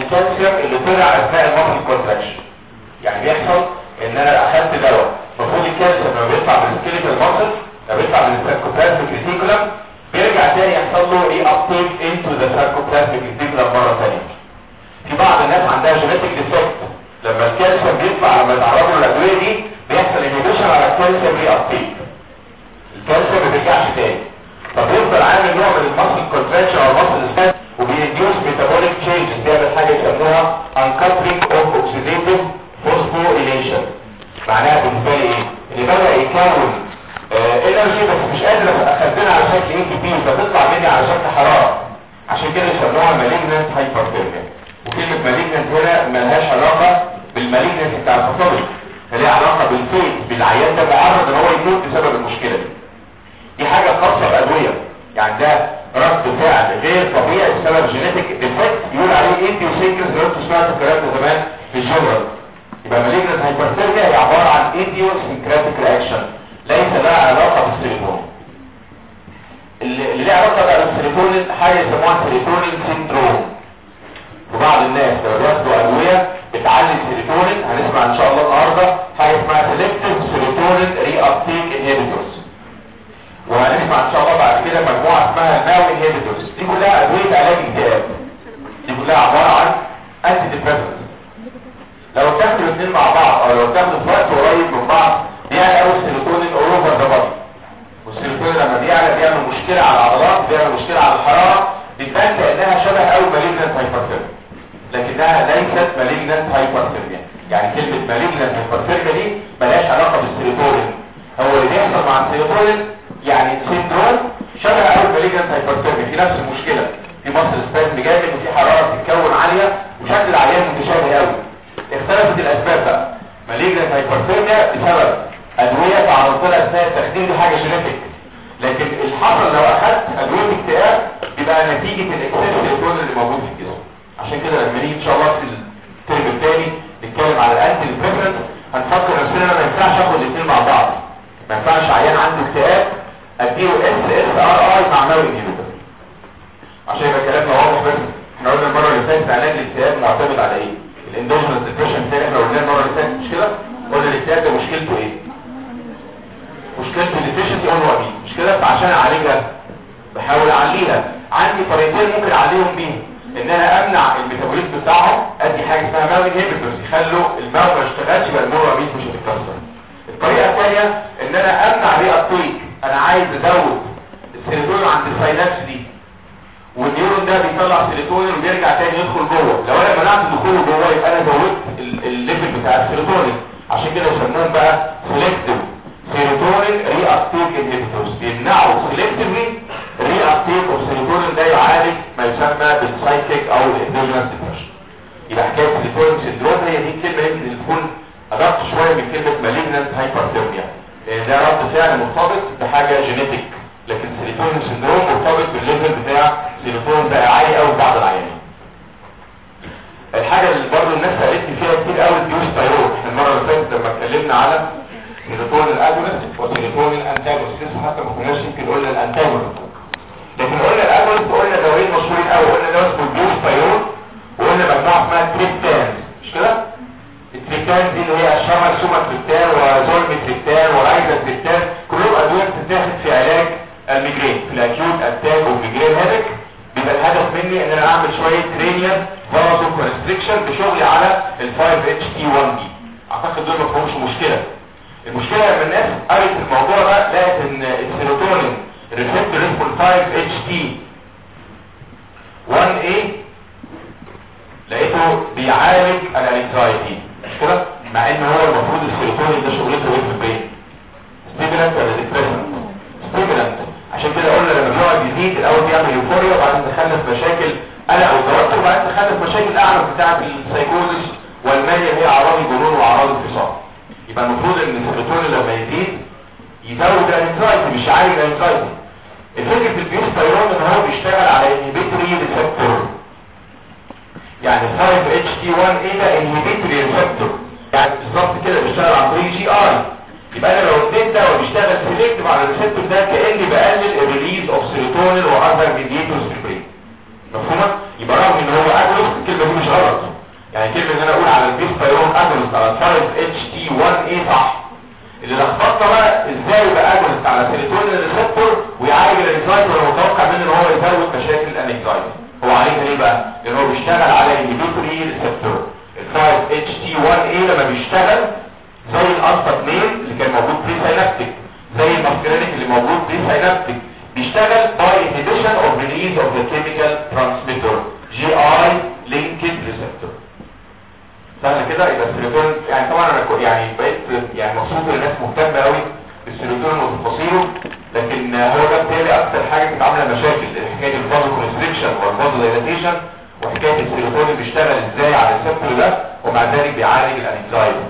الكالسيوم اللي طلع اثناء المصل كونتراكشن يعني بيحصل ان انا اخدت دواء المفروض الكالسيوم لما بيطلع من السكيليتال ماسل لما بيطلع من الساركوبلازميك ريتيكولم بيرجع تاني يحصل له ايه ابتيك انتو ذا ساركوبلازميك ريتيكولم مره ثانيه في بعض الناس عندها جينيتك ديفكت لما الكالسيوم بيطلع لما يتعرضوا للادويه دي بيحصل انهبيشن على الكالسيوم ري ابتيك الكالسيوم ما بيرجعش تاني فبيفضل عامل نوع من المصل كونتراكشن او المصل سبان وبيديوس ميتابوليك تشينجز بيعمل حاجه يسموها انكابلينج اوف اوكسيديتيف فوسفوريليشن معناها بالنسبه لي ايه؟ ان بدا يكون انرجي بس مش قادر اخزنها على شكل اي تي بي فتطلع مني على شكل حراره عشان كده يسموها مالجنت هايبرثيرميا وكلمه مالجنت هنا ملهاش علاقه بالمالجنت بتاع الفصائل ليها علاقه بالفيت بالعيان ده معرض ان هو يموت بسبب المشكله دي دي حاجه خاصه بادويه يعني ده رد فعل غير طبيعي بسبب جينيتك ديفكت يقول عليه انتي وسيكرز لو انتوا سمعتوا الكلام ده زمان في الجنرال يبقى مالجنت هايبرثيرميا هي عباره عن ايديوسينكراتيك رياكشن ليس لها علاقه بالسيروتونين اللي اللي لها علاقه بقى بالسيروتونين حاجه يسموها سيروتونين سيندروم وبعض الناس لو بياخدوا ادويه بتعلي السيروتونين هنسمع ان شاء الله النهارده حاجه اسمها سيلكتيف سيروتونين ري ابتيك انهبيتورز وهنسمع ان شاء الله بعد كده مجموعه اسمها الماو انهبيتورز دي كلها ادويه علاج اكتئاب دي كلها عباره عن انتي ديبريسنت لو بتاخدوا الاثنين مع بعض او لو بتاخدوا في وقت قريب من بعض بيعلى قوي السيروتونين اوفر ذا بادي والسيروتونين لما بيعلى بيعمل مشكله على العضلات بيعمل مشكله على الحراره بتبان كانها شبه قوي مالجنت هايبرثيرميا لكنها ليست مالجنت هايبرثيرميا يعني كلمه مالجنت هايبرثيرميا دي ملهاش علاقه بالسيروتونين هو اللي بيحصل مع السيروتونين يعني سيندروم شبه قوي مالجنت هايبرثيرميا في نفس المشكله في مصر سبازم جامد وفي حراره بتتكون عاليه وشكل العيان متشابه قوي اختلفت الاسباب بقى مالجنت هايبرثيرميا بسبب ادويه تعرضت لها اثناء التخدير دي حاجه جينيتك لكن الحصل لو اخذت ادويه اكتئاب بيبقى نتيجه الاكسس الكترون اللي موجود في الجسم عشان كده لما نيجي ان شاء الله في الترم الثاني نتكلم على الانتي ديبريسنت هنفكر نفسنا ما ينفعش اخد الاثنين مع بعض ما ينفعش عيان عنده اكتئاب اديله اس اس ار اي مع ماوي انهبيتور عشان يبقى كلامنا واضح بس احنا قلنا المره اللي فاتت علاج الاكتئاب معتمد على ايه؟ الاندوجينس ديبريشن تاني احنا قلنا المره اللي فاتت مش كده؟ قلنا الاكتئاب ده مشكلته ايه؟ مشكلته الديفيشنسي اون وامين مش كده فعشان اعالجها بحاول اعليها عندي طريقتين ممكن اعليهم بيهم ان انا امنع الميتابوليزم بتاعهم ادي حاجه اسمها ماو انهبيتورز يخلوا الماو ما يشتغلش يبقى المور وامين مش هتتكسر الطريقه الثانيه ان انا امنع ري ابتيك انا عايز ازود السيروتونين عند الساينابس دي والنيورون ده بيطلع سيروتونين وبيرجع تاني يدخل جوه لو انا منعت دخوله جوه يبقى انا زودت ال- الليفل بتاع السيروتونين عشان كده يسموهم بقى سيلكتيف سيروتونين ري ابتيك انهبيتورز بيمنعوا سيلكتيفلي ري ابتيك اوف سيروتونين ده يعالج ما يسمى بالسايكيك او الاندوجينس ديبريشن يبقى حكايه سيروتونين سيندروم هي دي الكلمه يمكن تكون ادق شويه من كلمه مالجنت هايبرثيرميا لان ده رد فعل مرتبط بحاجه جينيتك لكن سيروتونين سيندروم مرتبط بالليفل بتاع سيروتونين بقى عالي قوي في بعض العيانين الحاجه اللي برضه الناس سالتني فيها كتير قوي الديوس تايرود احنا المره اللي فاتت لما اتكلمنا على سيروتونين الاجونست وسيروتونين الانتاجونست لسه حتى ما كناش يمكن قلنا الانتاجونست لكن قلنا الاجونست قلنا دوايين مشهورين قوي قلنا ده اسمه الديوس تايرود وقلنا مجموعه اسمها تريبتان مش كده التريبتان دي اللي هي اشهرها سوما تريبتان وزولم تريبتان ورايزا تريبتان كلهم ادويه بتتاخد في علاج الميجرين في الاكيوت اتاك والميجرين هيدك بيبقى الهدف مني ان انا اعمل شويه ترينيال فازو كونستريكشن بشغلي على ال 5 اتش تي 1 بي اعتقد دول ما فيهمش مشكله المشكله لما الناس قريت الموضوع ده لقت ان السيروتونين ريسبتور اسمه 5 اتش تي 1 a لقيته بيعالج الانكزايتي مش كده مع ان هو المفروض السيروتونين ده شغلته ايه في البرين ستيمولانت ولا ديبريسنت ستيمولانت عشان كده قلنا لما بيقعد يزيد الاول بيعمل يوفوريا وبعدين دخلنا في مشاكل قلق وتوتر وبعدين دخلنا في مشاكل اعلى بتاعه السايكوزس والمانيا اللي هي اعراض الجنون واعراض الفصام يبقى المفروض ان السيروتونين لما يزيد يزود الانكزايتي مش يعالج الانكزايتي الفكره في البيوس تايرون ان هو بيشتغل على انهبيتوري ريسبتور يعني 5 اتش تي 1 ايه ده انهبيتوري ريسبتور يعني بالظبط كده بيشتغل عن طريق جي اي يبقى انا لو اديت ده وبيشتغل سيلكتيف على الريسبتور ده كاني بقلل الريليز اوف سيروتونين واذر ميديتورز في البرين مفهومه يبقى رغم ان هو اجلس الكلمه دي مش غلط حلو ان انا اقول على البيس بايرون اجونست على 5 اتش تي 1 اي صح اللي لخبطنا بقى ازاي يبقى اجونست على سيروتونين ريسبتور ويعالج الانكزايتي وانا متوقع منه ان هو يزود مشاكل الانكزايتي هو عالجها ليه بقى؟ لان هو بيشتغل على انهبيتوري ريسبتور ال 5 اتش تي 1 اي لما بيشتغل زي الالفا 2 اللي كان موجود بري ساينابتيك زي الماسكرينيك اللي موجود بري ساينابتيك بيشتغل باي inhibition of release of the chemical transmitter GI linked receptor سهل كده يبقى السيروتونين يعني طبعا انا كو- يعني بقيت يعني مبسوط ان الناس مهتمه قوي بالسيروتونين وتفاصيله لكن هو ده بالتالي اكتر حاجه كانت عامله مشاكل حكايه الفازو كونستريكشن والفازو دايلاتيشن وحكايه السيروتونين بيشتغل ازاي على الريسبتور ده ومع ذلك بيعالج الانكزايتي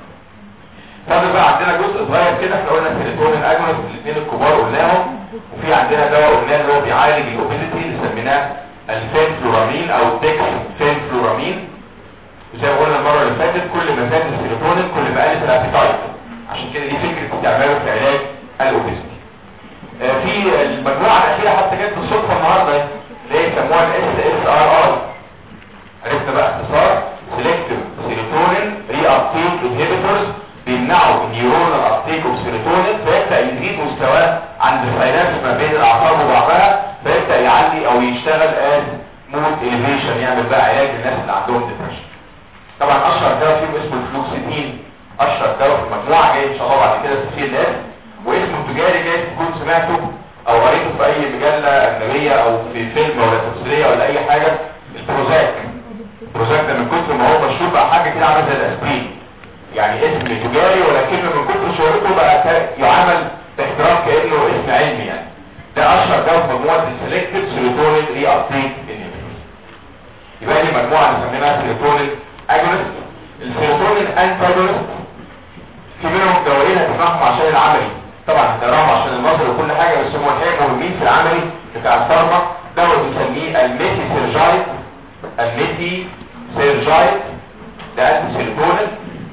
فاضل بقى عندنا جزء صغير كده احنا قلنا السيروتونين اجونست الاثنين الكبار قلناهم وفي عندنا دواء قلناه اللي هو بيعالج الاوبيزيتي اللي سميناه الفينفلورامين او الديكس فينفلورامين زي ما قلنا المره اللي فاتت كل ما زاد السيروتونين كل ما قلت الابيتايت عشان كده دي فكره استعماله في علاج الاوبيزيتي آه، في المجموعه الاخيره حتى جت بالصدفه النهارده اللي هي يسموها الاس اس ار اي عرفنا بقى اختصار سيلكتيف سيروتونين ري ابتيك انهبيتورز بيمنعوا النيورونال ابتيك اوف سيروتونين فيبدا يزيد مستواه عند السينابس ما بين الاعصاب وبعضها فيبدا يعلي او يشتغل از مود اليفيشن يعمل بقى علاج للناس اللي عندهم ديبرشن طبعا اشهر دواء فيهم اسمه الفلوكسيتين اشهر دواء في المجموعه جاي ان شاء الله بعد كده تفسير الناس واسمه التجاري جاي تكون سمعته او قريته في اي مجله اجنبيه او في فيلم ولا تمثيليه ولا اي حاجه البروزاك البروزاك ده من كتر ما هو مشهور بقى حاجه كده عامله زي الاسبرين يعني اسم تجاري ولكنه من كتر شهرته بقى كا- يعامل باحترام كانه اسم علمي يعني ده اشهر دواء في مجموعه السلكتيف سيروتونين ري ابتيك انهبيتورز يبقى دي مجموعه بنسميها سيروتونين اجونست السيروتونين انتاجونست في منهم دوايين هتسمعهم عشان العملي طبعا هتقراهم عشان النظر وكل حاجه بس هم الحقيقه مهمين في العملي بتاع الفارما دواء بنسميه الميثي سيرجايت الميثي سيرجايت ده انتي سيروتونين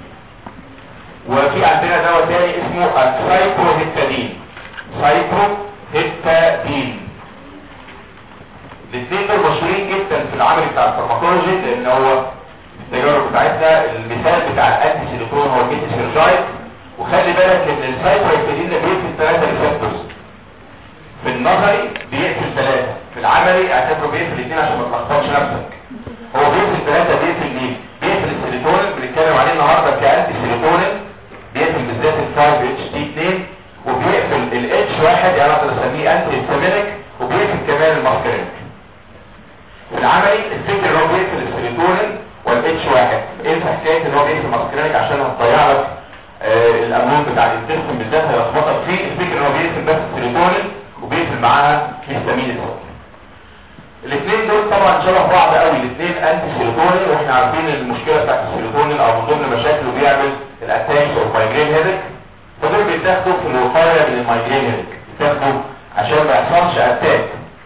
وفي عندنا دواء تاني اسمه السايكروهيبتادين سايكروهيبتادين الاثنين دول مشهورين جدا في العمل بتاع الفارماكولوجي لان هو التجارب بتاعتنا المثال بتاع الانتي سيليكون هو الميتي سيرجايد وخلي بالك ان السايكروهيبتادين ده بيقفل ثلاثه ريسبتورز في النظري بيقفل ثلاثه في العملي اعتبره بيقفل اثنين عشان ما تلخبطش نفسك هو بيقفل ثلاثه بيقفل مين؟ بيقفل السيروتونين بنتكلم عليه النهارده كانتي سيروتونين بيقفل بالذات ال 5 اتش تي 2 وبيقفل الاتش واحد يعني اقدر اسميه انتي هيستامينيك وبيقفل كمان الماسكرينيك في العملي الفكر ان هو بيقفل السيروتونين والاتش واحد انت حكايه ان هو بيقفل الماسكرينيك عشان هتضيع لك آه الامون بتاع الانتستين بالذات هيلخبطك فيه الفكر ان هو بيقفل بس السيروتونين وبيقفل معاها هيستامين الصوت الاثنين دول طبعا شبه بعض قوي الاثنين انتي سيروتونين واحنا عارفين المشكله بتاعت السيروتونين او من ضمن مشاكله بيعمل الاتاكس او مايجرين هيدك فدول بيتاخدوا في الوقايه من المايجرين هيدك بيتاخدوا عشان ما يحصلش اتاك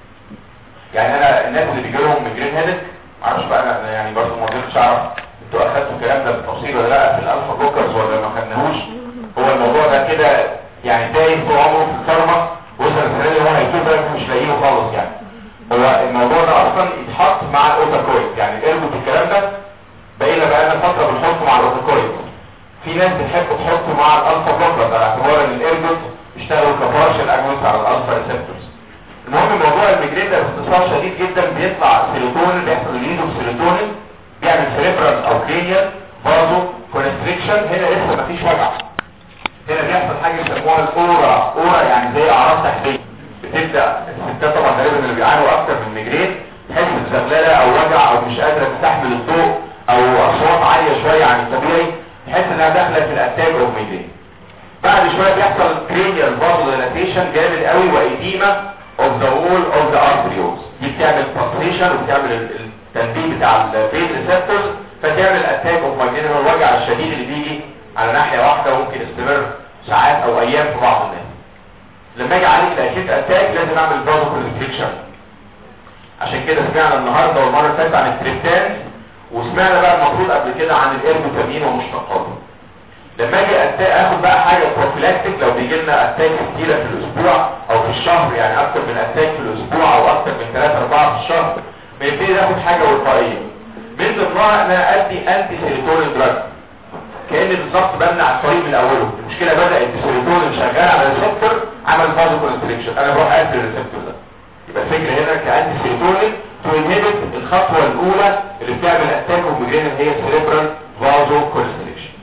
يعني انا الناس اللي بيجي لهم ميجرين هيدك معرفش بقى انا يعني برضه ما قدرتش اعرف انتوا اخدتوا الكلام ده بالتفصيل ولا لا في الالفا بلوكرز ولا ما خدناهوش هو الموضوع ده كده يعني تايه طول عمره في الفارما وصل السنه اللي هو هيشوفها مش لاقيه خالص يعني هو الموضوع ده اصلا يتحط مع الاوتاكويد يعني الارجوت الكلام ده بقينا بقالنا فتره بنحطه مع الاوتاكويد في ناس بتحب تحطه مع الالفا بلوكر على اعتبار ان الارجوت بيشتغلوا كبارشل اجونست على الالفا ريسبتورز المهم موضوع الميجرين ده باختصار شديد جدا بيطلع سيروتونين بيحصل ريليز اوف سيروتونين بيعمل سيريبرال او كرينيال برضه كونستريكشن هنا لسه مفيش وجع هنا بيحصل حاجه يسموها الاورا اورا يعني زي اعراض تحتيه بتبدا الستات طبعا غالبا اللي بيعانوا اكتر من ميجرين تحس بزغلله او وجع او مش قادره تستحمل الضوء او اصوات عاليه شويه عن الطبيعي تحس انها داخله في الاتاك اوف ميجرين بعد شويه بيحصل كرينيال فازوليلاتيشن جامد قوي وايديما اوف ذا وول اوف ذا ارتريولز دي بتعمل بالسيشن وبتعمل التنبيه بتاع البين ريسبتورز فتعمل اتاك اوف مايجرين هو الوجع الشديد اللي بيجي على ناحيه واحده وممكن يستمر ساعات او ايام في بعض الناس لما اجي اعالج الاكيد اتاك لازم اعمل فازو كونستريكشن عشان كده سمعنا النهارده والمره اللي فاتت عن التريبتان وسمعنا بقى المفروض قبل كده عن الاربوتامين ومشتقاته لما اجي أتا- اخد بقى حاجه بروفيلاكتيك لو بيجي لنا اتاك كتيره في الاسبوع او في الشهر يعني اكتر من اتاك في الاسبوع او اكتر من 3 4 في الشهر بنبتدي ناخد حاجه وقائيه من ضمنها ان انا ادي انتي سيروتونين دراج كان بالظبط بمنع الطريق من اوله المشكله بدات السيروتونين شغال على الريسبتور عمل فازو كونستريكشن انا بروح اقفل الريسبتور ده يبقى الفكره هنا كانتي سيروتونين تنهبت الخطوه الاولى اللي بتعمل اتاك ومجرين هي السيريبرال فازو كونستريكشن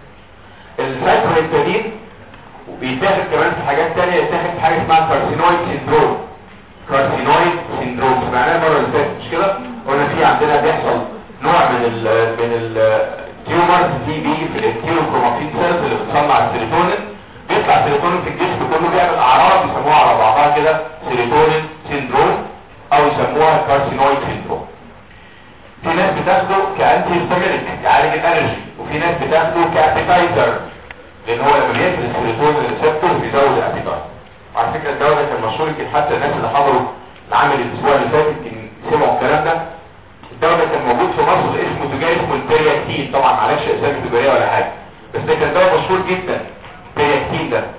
السايكوهيبتادين بيتاخد كمان في حاجات تانية يتاخد في حاجه اسمها كارسينويد سيندروم كارسينويد سيندروم سمعناها المره اللي فاتت مش كده قلنا في عندنا بيحصل نوع من ال من التيومرز دي بيجي في الانتيروكروماتين سيلز اللي بتصنع السيروتونين بيطلع سيروتونين في الجسم كله بيعمل اعراض يسموها على بعضها كده سيروتونين سيندروم او يسموها كارسينويد سيندروم في ناس بتاخده كانتي هيستامينيك يعالج الالرجي وفي ناس بتاخده كابيتايزر لان هو لما بيقفل السيروتونين ريسبتور بيزود الابيتايت وعلى فكره الدواء ده كان مشهور يمكن حتى الناس اللي حضروا العمل الاسبوع اللي فات يمكن سمعوا الكلام ده الدواء ده كان موجود في مصر اسمه تجاري اسمه البرياكتين طبعا معلش اسامي تجاريه ولا حاجه بس ده كان دواء مشهور جدا البرياكتين ده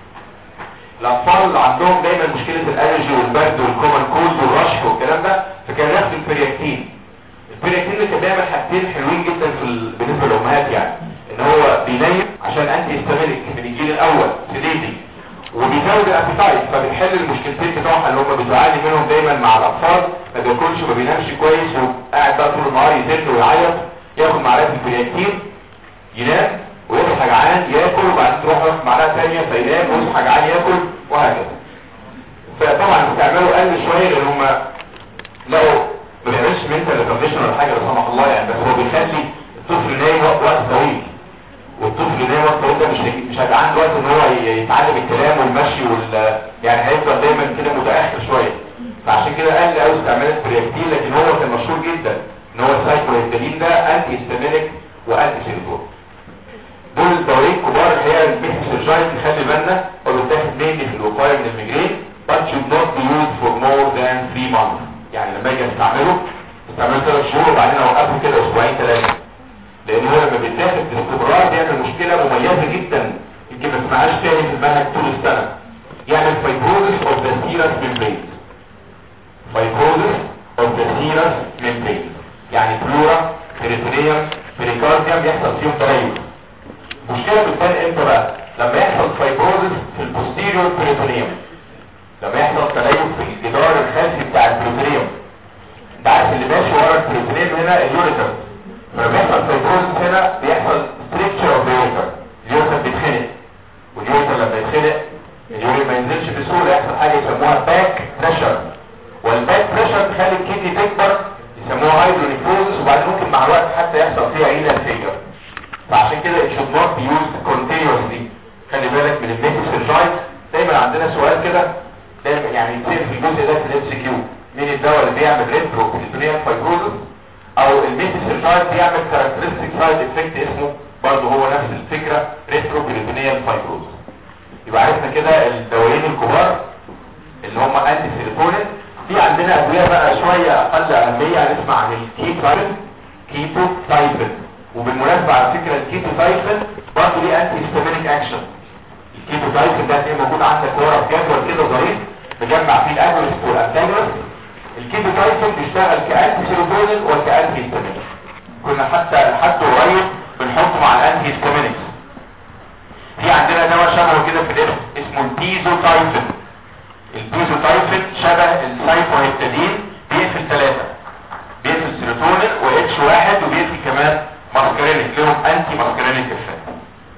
الاطفال اللي عندهم دايما مشكله الالرجي والبرد والكومن كولد والرشح والكلام ده فكان ياخدوا البرياكتين البرياكتين ده كان بيعمل حاجتين حلوين جدا في ال... بالنسبه للامهات يعني ان هو بينيم عشان انتي هيستامينيك من الجيل الاول سيديتي وبيزود الابيتايت فبتحل المشكلتين بتوعها اللي هم بتعاني منهم دايما مع الاطفال ما بياكلش وما بينامش كويس وقاعد بقى طول النهار يزن ويعيط ياخد معلقه البرياكتين ينام ويصحى جعان ياكل وبعدين تروح ياخد معلقه ثانيه فينام ويصحى جعان ياكل وهكذا فطبعا استعماله قل شويه لان هم لقوا ما بيعملش منتال كونديشن ولا حاجه لا سمح الله يعني بس هو بيخلي الطفل نايم وقت طويل والطفل نايم وقت طويل ده مش مش هيبقى عنده وقت ان هو يتعلم الكلام والمشي وال يعني هيفضل دايما كده متاخر شويه فعشان كده قل قوي استعمال البرياكتين لكن هو كان مشهور جدا ان هو السايكلوهيستامين ده انتي هيستامينيك وانتي سيروتونين دول الدوايين كبار الحقيقه الميثيسرجايد نخلي بالنا هو بيتاخد مني في الوقايه من الميجرين but should not be used for more than 3 months يعني لما اجي استعمله استعمله 3 شهور وبعدين اوقفه كده اسبوعين ثلاثه لان هو لما بيتاخد باستمرار بيعمل مشكله مميزه جدا يمكن ما تسمعهاش تاني في المنهج طول السنه يعمل فايبروزس اوف ذا سيرس ميمبرين فايبروزس اوف ذا سيرس ميمبرين يعني بلورا بريتونيوم بريكارديوم يحصل فيهم تليف المشكله بتبان امتى بقى لما يحصل فايبروزس في البوستيريور بريتونيوم لما يحصل تليف في الجدار الخلفي بتاع البريتونيوم انت عارف اللي ماشي ورا البريتونيوم هنا اليوريتر لما بيحصل فايبروزس هنا بيحصل ستريكشر اوف اليوريتر اليوريتر بيتخنق واليوريتر لما يتخنق اليوريتر ما ينزلش بسهوله يحصل حاجه يسموها باك بريشر والباك بريشر تخلي الكدني تكبر يسموها هايدرونيفروزس وبعدين ممكن مع الوقت حتى يحصل فيها رينال فيجر فعشان كده it should not be used continuously خلي بالك من الميثيسرجايد دايما عندنا سؤال كده دايما يعني يصير في الجزء ده في الام سي كيو مين الدواء اللي بيعمل ريترو بريتونيال فايبروزس او الميثيسرجايد بيعمل كاركترستيك سايد افكت اسمه برضه هو نفس الفكره ريترو بريتونيال فايبروزس يبقى عرفنا كده الدوايين الكبار اللي هم انتي سيروتونين في عندنا ادويه بقى شويه اقل اهميه هنسمع عن الكيتوتايبن كيتو تايبن وبالمناسبة على فكرة الكيتو تايفن برضه ليه انتي هيستامينيك اكشن الكيتو تايفن ده هتلاقيه موجود عندك ورا في جدول كده ظريف مجمع فيه الاجونست والانتاجونست الكيتو تايفن بيشتغل كانتي سيروتونين وكانتي هيستامينيك كنا حتى لحد قريب بنحطه مع الانتي هيستامينيكس في عندنا دواء شبهه كده في الاسم اسمه البيزو تايفن البيزو تايفن شبه السايكوهيبتادين بيقفل ثلاثة بيقفل سيروتونين واتش واحد وبيقفل كمان ماسكرينيك لهم انتي ماسكرينيك افكت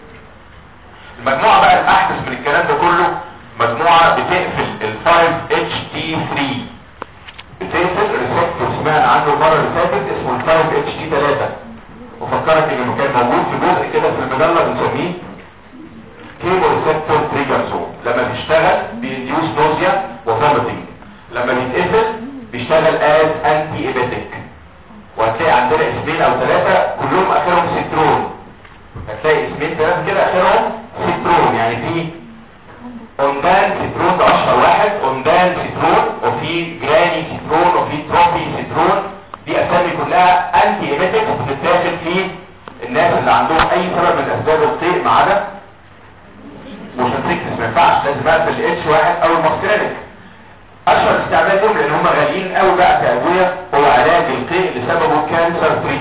المجموعة بقى الاحدث من الكلام ده كله مجموعة بتقفل ال 5HT3 بتقفل ريسبتور سمعنا عنه المرة اللي فاتت اسمه ال 5HT3 وفكرك انه كان موجود في جزء كده في المجلة بنسميه كيمو ريسبتور تريجر زون لما بيشتغل بيديوس نوزيا وفوميتنج لما بيتقفل بيشتغل از انتي ايبيتيك وهتلاقي عندنا اسمين او ثلاثة كلهم اخرهم سترون هتلاقي اسمين ثلاثة كده اخرهم سترون يعني في اوندان سترون ده اشهر واحد اوندان سترون وفي جراني سترون وفي تروبي سترون دي اسامي كلها انتي ايميتكس بتتاخد في الناس اللي عندهم اي سبب من اسباب القيء ما عدا موشنتكس ما ينفعش لازم اقفل الاتش واحد او الماسترينك اشهر استعمال لهم لان هم غاليين قوي بقى كادويه هو علاج القيء اللي سببه كانسر 3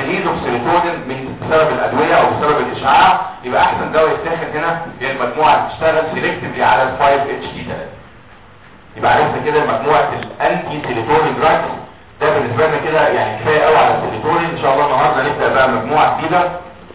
ريليز اوف سيروتونين من بسبب الادويه او بسبب الاشعاع يبقى احسن دواء يتاخد هنا هي المجموعه اللي بتشتغل سيلكتيفلي على ال 5 اتش تي 3 يبقى عرفنا كده مجموعه الانتي سيروتونين دراجز ده بالنسبه لنا كده يعني كفايه قوي على السيروتونين ان شاء الله النهارده نبدا بقى مجموعه جديده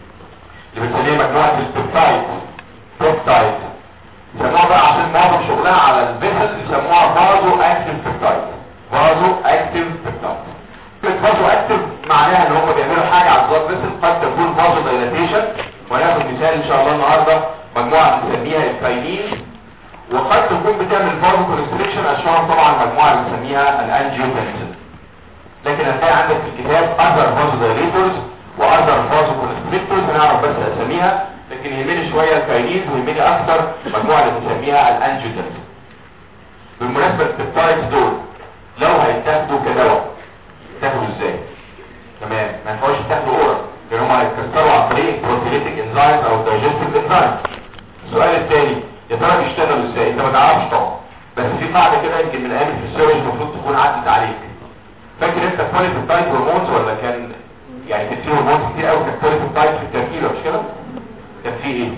اللي بنسميها مجموعه البيبتايد بيبتايد يسموها بقى عشان معظم شغلها على الفيسل يسموها فازو اكتيف بيبتايد فازو اكتيف بيبتايد كلمه فازو اكتيف معناها ان هم بيعملوا حاجه على البلاد فيسل قد تكون فازو دايلاتيشن وناخد مثال ان شاء الله النهارده مجموعه بنسميها الكاينين وقد تكون بتعمل فازو كونستريكشن اشهر طبعا مجموعه بنسميها الانجيوتنسين لكن هتلاقي عندك في الكتاب اذر فازو دايليتورز واذر فازو كونستريكتورز هنعرف بس اساميها لكن يهمني شويه الكاينين ويهمني اكثر مجموعه اللي بنسميها الانجيوتنسين بالمناسبه البيبتايدز دول لو هيتاخدوا كدواء تاخدوا ازاي تمام ما ينفعش تاخدوا اورال لان هم هيتكسروا عن طريق بروتيليتيك انزايمز او دايجستيف انزايمز السؤال الثاني يا ترى بيشتغلوا ازاي انت ما تعرفش طبعا بس في قاعده كده يمكن من ايام الفسيولوجي المفروض تكون عدت عليك فاكر انت بوليبيبتايد هرمونز ولا كان يعني كان في هرمونز كتير قوي كانت بوليبيبتايد في التركيبه مش كده كان في ايه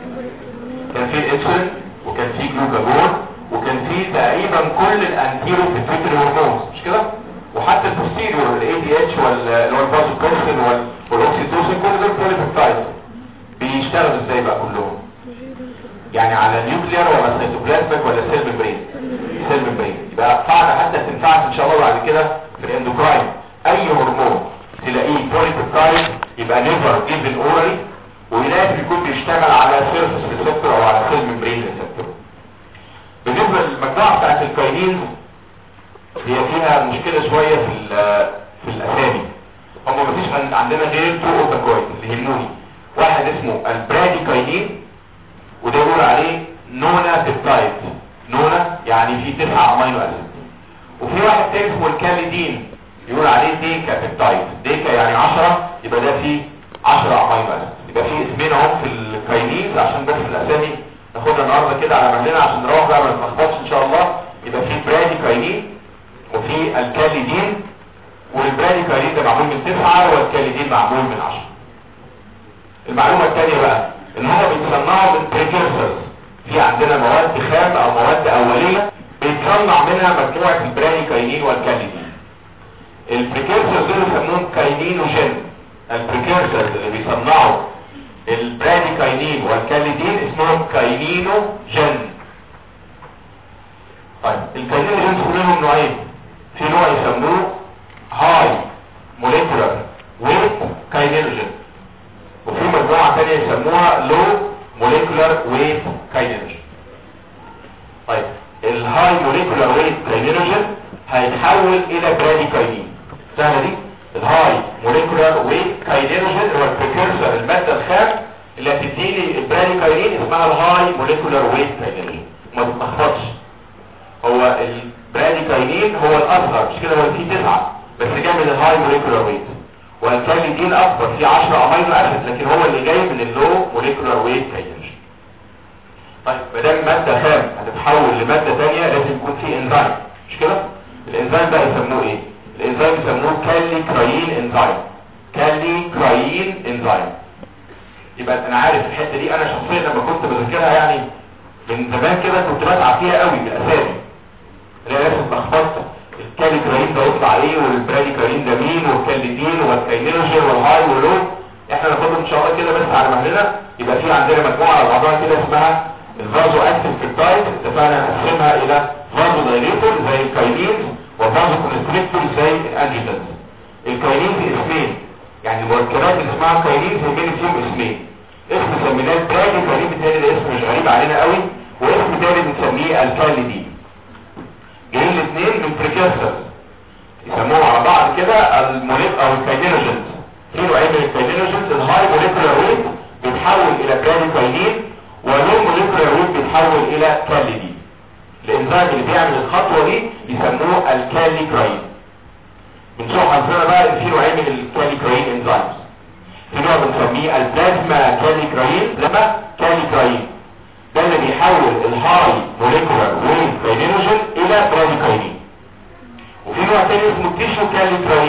كان في الانسولين وكان في جلوكاجون وكان في تقريبا كل الانتيرو بيتويتري هرمونز مش كده وحتى البوستيريور الاي دي اتش اللي هو البازوكوسين والاوكسيتوسين كل دول بوليبيبتايد بيشتغلوا ازاي بقى كلهم يعني على النيوكلير ولا سيتوبلازميك ولا سيل ميمبرين سيل ميمبرين يبقى قاعده حتى تنفعك ان شاء الله بعد كده في الاندوكراين اي هرمون تلاقيه بوليبيبتايد يبقى نيفر جيفن اورالي ولازم يكون بيشتغل على سيرفس ريسبتور او على سيل ميمبرين ريسبتور بالنسبه للمجموعه بتاعت الكاينين هي فيها مشكله شويه في في الاسامي هم مفيش عندنا غير تو اوتاكويد اللي يهموني واحد اسمه البراديكاينين وده يقول عليه نونا بيبتايد نونا يعني فيه تسعة امينو اسيد وفي واحد تاني اسمه الكاليدين يقول عليه ديكا بيبتايد ديكا يعني 10 يبقى ده فيه 10 امينو اسيد يبقى فيه اسمين اهم في الكاينيز عشان بس الاسامي ناخدها النهارده كده على مهلنا عشان نروح بقى ما نتلخبطش ان شاء الله يبقى فيه براديكاينين وفي الكاليدين والبراديكاينين ده معمول من 9 والكاليدين معمول من 10 المعلومه الثانيه بقى ان هم بيتصنعوا من بريكيرسرز في عندنا مواد خام او مواد اوليه بيتصنع منها مجموعه البراديكاينين والكاليدين البريكيرسرز دول يسموهم كاينينوجين البريكيرسرز اللي بيصنعوا البراديكاينين والكاليدين اسمهم كاينينوجين طيب الكاينينوجين منهم نوعين في نوع يسموه هاي موليكولار ويت كاينينوجين وفي مجموعة تانية يسموها لو موليكولار ويت كاينينوجين طيب الهاي موليكولار ويت كاينينوجين هيتحول الى براديكاينين سهلة دي الهاي موليكولار ويت كاينينوجين هو البريكيرسر المادة الخام اللي هتديني البراديكاينين اسمها الهاي موليكولار ويت كاينينوجين ما تتلخبطش هو البراديكاينين هو الاصغر مش كده هو فيه تسعة بس جاي من الهاي موليكولار ويت والكاليدين اكبر فيه 10 امينو اسيد لكن هو اللي جاي من اللو موليكولار ويت كاينوجين طيب ما دام ماده خام هتتحول لماده ثانيه لازم يكون فيه انزيم مش كده الانزيم بقى يسموه ايه الانزيم يسموه كالي كرايين انزيم كالي كرايين انزيم يبقى انا عارف الحته دي انا شخصيا لما كنت بذاكرها يعني من زمان كده كنت بسعى فيها قوي بالاسامي اللي هي لازم اتلخبطت الكاليكرين ده يطلع ايه والبراديكرين ده مين والكاليدين والكاينينوجين والهاي واللو احنا ناخدهم ان شاء الله كده بس على مهلنا يبقى في عندنا مجموعه على بعضها كده اسمها الفازو اكتيف بيبتايد اتفقنا نقسمها الى فازو دايليتور زي الكاينينز وفازو كونستريكتور زي الانجيتنز الكاينينز اسمين يعني المركبات اللي اسمها كاينينز يهمني فيهم اسمين اسم سميناه البراديكرين بالتالي ده اسم مش غريب علينا قوي واسم تاني بنسميه الكاليدين جايين الاثنين من بريكيرسرز يسموهم على بعض كده الموليك او الكاينينوجينز في نوعين من الكاينينوجينز الهاي موليكولار ويت بيتحول الى براديكاينين واللو موليكولار ويت بيتحول الى كاليدين الانزيم اللي بيعمل الخطوه دي يسموه الكاليكراين بنشوف حظنا بقى ان في نوعين من الكاليكراين انزيمز في نوع بنسميه البلازما كاليكراين لما كاليكراين ده اللي بيحول الهاي موليكولار ويت كاينينوجين الى براديكاينين وفي نوع تاني اسمه تيشو كاليكراين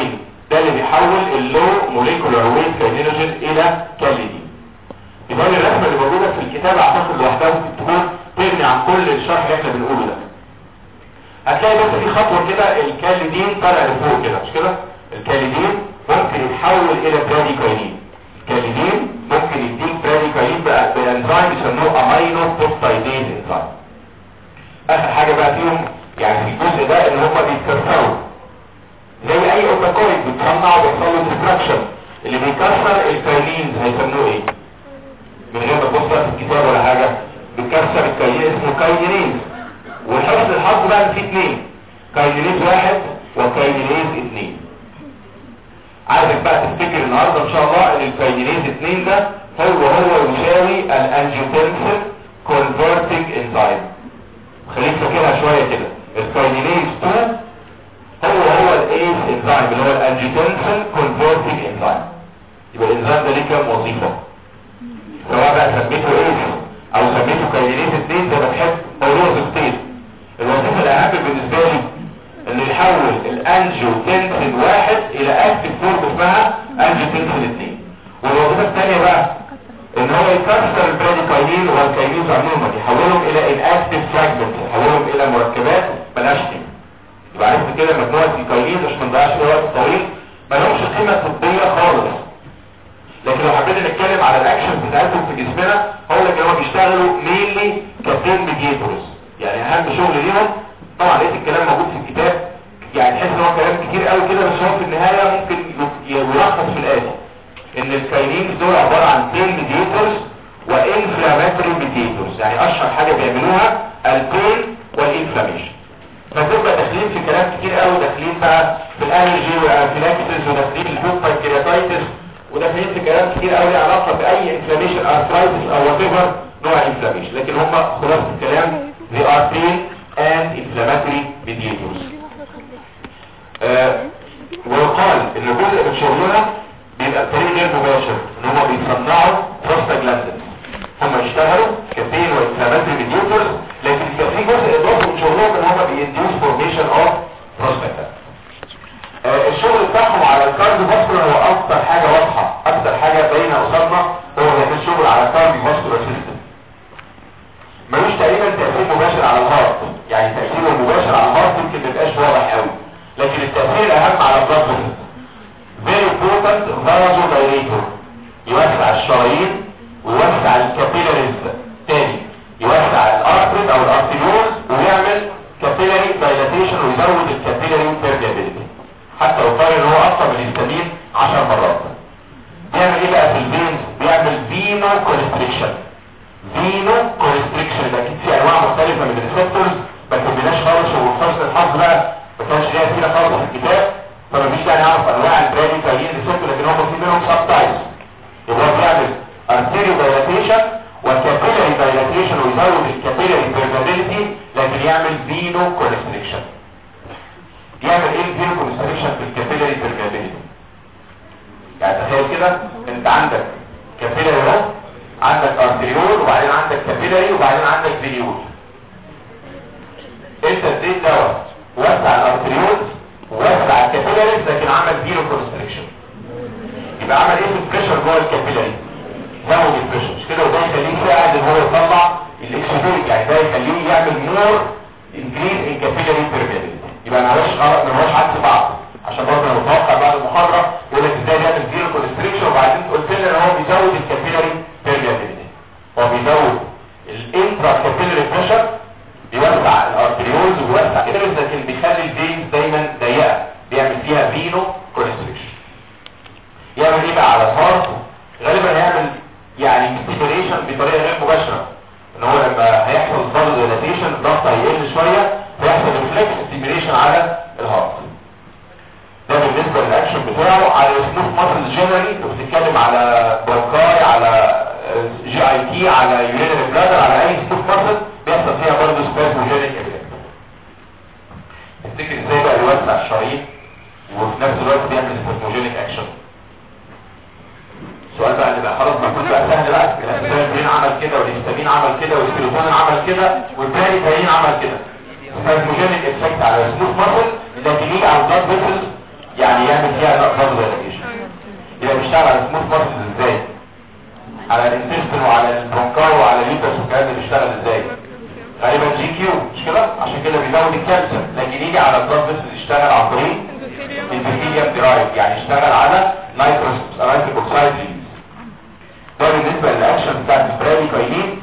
ده اللي بيحول اللو موليكولار ويت كاينينوجين الى كاليدين يبقى الرسمه اللي موجوده في الكتاب اعتقد لوحدها ممكن تكون تغني عن كل الشرح اللي احنا بنقوله ده هتلاقي بس في خطوه كده الكاليدين طالع لفوق كده مش كده الكاليدين ممكن يتحول الى براديكاينين الكاليدين ممكن يديك براديكاينين بقى بانزيم بيسموه امينو بوبتايديز انزيم اخر حاجه بقى فيهم يعني في الجزء ده ان هم بيتكسروا زي اي اوتاكويد بتصنع وبيحصل له ديستراكشن اللي بيكسر الكايلينز هيسموه ايه من غير ما تبص في الكتاب ولا حاجه بيكسر الكايلين اسمه كايلينيز والحفظ الحظ بقى في اثنين كايلينيز واحد وكايلينيز اثنين عايزك بقى تفتكر النهارده ان شاء الله ان الكايلينيز اثنين ده هو هو يساوي الانجيوتنسين كونفرتنج انزيم خليك فاكرها شويه كده الكاينينيز 2 هو هو الايس انزيم اللي هو الانجيتنسن كونفرتنج انزيم يبقى الانزيم ده ليه كام وظيفه سواء بقى سميته ايس او سميته كاينينيز 2 زي ما تحب او له وظيفتين الوظيفه الاهم بالنسبه لي انه يحول الانجيوتنسن واحد الى اكتف فورم اسمها انجيوتنسن 2 والوظيفه الثانيه بقى ان هو يكسر البراديكاينين والكاينيز عموما يحولهم الى الاكتف فراجمنت يحولهم الى مركبات ملهاش قيمه يبقى عرفت كده مجموعه الكاينيز عشان ما نضيعش فيها وقت طويل ما لهمش قيمه طبيه خالص لكن لو حبينا نتكلم على الاكشن بتاعتهم في جسمنا هقول لك ان هم بيشتغلوا مينلي كبين ميديتورز يعني اهم شغل ليهم طبعا لقيت الكلام موجود في الكتاب يعني تحس ان هو كلام كتير قوي كده بس هو في النهايه ممكن يلخص في الاتي ان الكاينينز دول عبارة عن بين ميديتورز وانفلاماتوري ميديتورز يعني اشهر حاجة بيعملوها البين والانفلاميشن فتبقى داخلين في كلام كتير قوي داخلين بقى في الالرجي والانفلاكسس وداخلين في البوك بانكرياتايتس وداخلين في كلام كتير قوي له علاقة باي انفلاميشن ارثرايتس او وات ايفر نوع انفلاميشن لكن هم خلاص الكلام they are pain and inflammatory mediators آه ويقال ان جزء من شغلنا بيبقى بطريق غير مباشر ان هم بيصنعوا بروستاجلاندين هم يشتغلوا كبين وانفلاماتوري ميديوترز لكن بيبقى في جزء اضافي من شغلهم ان هم بينديوس فورميشن اوف بروستاجلاندين الشغل بتاعهم على الكارديو فاسكولار هو اكتر حاجه واضحه اكتر حاجه باينه قصادنا هو بيعمل شغل على الكارديو فاسكولار سيستم ملوش تقريبا تاثير مباشر على الهارت يعني تاثيره المباشر على الهارت يمكن ما يبقاش واضح قوي لكن التاثير الاهم على البلاد فيسل very important vasodilator يوسع الشرايين ويوسع الكابيلاريز تاني يوسع الارتريز او الارتريولز ويعمل كابيلاري دايلاتيشن ويزود الكابيلاري بيرجابيلتي حتى لو قال ان هو اكتر من الهستامين 10 مرات بيعمل ايه بقى في الفينز بيعمل فينو كونستريكشن فينو كونستريكشن ده اكيد في انواع مختلفه من الريسبتورز ما كملناش خالص وفرص الحظ بقى ما كانش ليها فينا خالص في الكتاب فمفيش داعي نعرف انواع البرادي كاين ريسبتور لكن هم في منهم سب تايبس يبقى هو بيعمل ارتيريو دايلاتيشن وكابيلاري دايلاتيشن ويزود الكابيلاري بيرمابيلتي لكن يعمل فينو كونستريكشن يعمل ايه الفينو كونستريكشن في الكابيلاري بيرمابيلتي يعني تخيل كده انت عندك كابيلاري اهو عندك ارتريول وبعدين عندك كابيلاري وبعدين عندك فينيول انت اديت دواء وسع الارتريول وسع الكابيلاريز لكن عمل زيرو كونستريكشن يبقى عمل ايه في البريشر جوه الكابيلاري زود البريشر مش كده وده يخليه يساعد ان هو يطلع الاكسودوريك يعني ده يخليه يعمل مور انكريز ان كابيلاري بيرميابيلتي يبقى معلش غلط ما هوش عكس بعض عشان برضه انا متوقع بعد المحاضره يقول لك ازاي بيعمل زيرو كونستريكشن وبعدين قلت لنا ان هو بيزود الكابيلاري بيرميابيلتي هو بيزود الانترا كابيلاري بريشر بيوسع الارتريولز ويوسع كده لكن بيخلي الفينز دايما ضيقه بيعمل فيها فينو كونستريكشن يعمل ايه بقى على الهارت غالبا هيعمل يعني ستيميليشن بطريقه غير مباشره ان هو لما هيحصل ضغط ديلاتيشن الضغط هيقل شويه فيحصل ريفلكس ستيميليشن على الهارت ده بالنسبه للاكشن بتاعه على سموث ماسل جنرالي انت بتتكلم على برونكاي على جي اي تي على يورينري بلادر على اي سموث ماسل بيحصل فيها برضه سبازموجينيك افكت تفتكر ازاي بقى يوسع الشرايين وفي نفس الوقت بيعمل سبازموجينيك اكشن السؤال بقى اللي بقى خلاص ما كل بقى سهل بقى الاسبرين عمل كده والهستامين عمل كده والسيروتونين عمل كده والباري تاين عمل كده سبازموجينيك افكت على السموث ماسل ده تليق على البلاد فيسلز يعني يعمل فيها نقص دايلاتيشن يبقى بيشتغل على سموث ماسلز ازاي على الانتستين وعلى البرونكاي وعلى اليوتس والكلام ده بيشتغل ازاي غالبا جي كيو مش كده عشان كده بيزود الكالسيوم لكن يجي على البلاد فيسل يشتغل عن طريق البكتيريا درايف يعني يشتغل على نيتروس نيتريك اوكسايد ده بالنسبه للاكشن بتاع البراديكاينين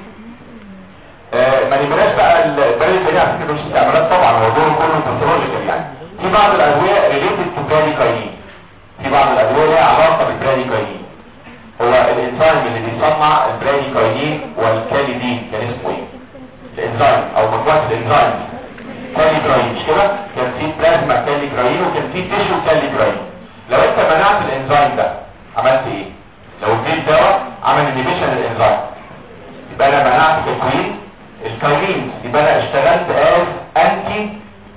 آه ما نبلاش بقى البراديكاينين على فكره مش استعمالات طبعا هو دوره كله باثولوجيكال يعني في بعض الادويه ريليتد تو براديكاينين في بعض الادويه لها علاقه بالبراديكاينين هو الانزيم اللي بيصنع البراديكاينين والكاليدين كان اسمه ايه الانزيم او مجموعه الانزيم كاليجراين مش كده كان في بلازما كاليجراين وكان في تيشو كاليجراين لو انت منعت الانزيم ده عملت ايه لو اديت دواء عمل انيبيشن للانزيم يبقى انا منعت تكوين الكاينين يبقى انا اشتغلت از انتي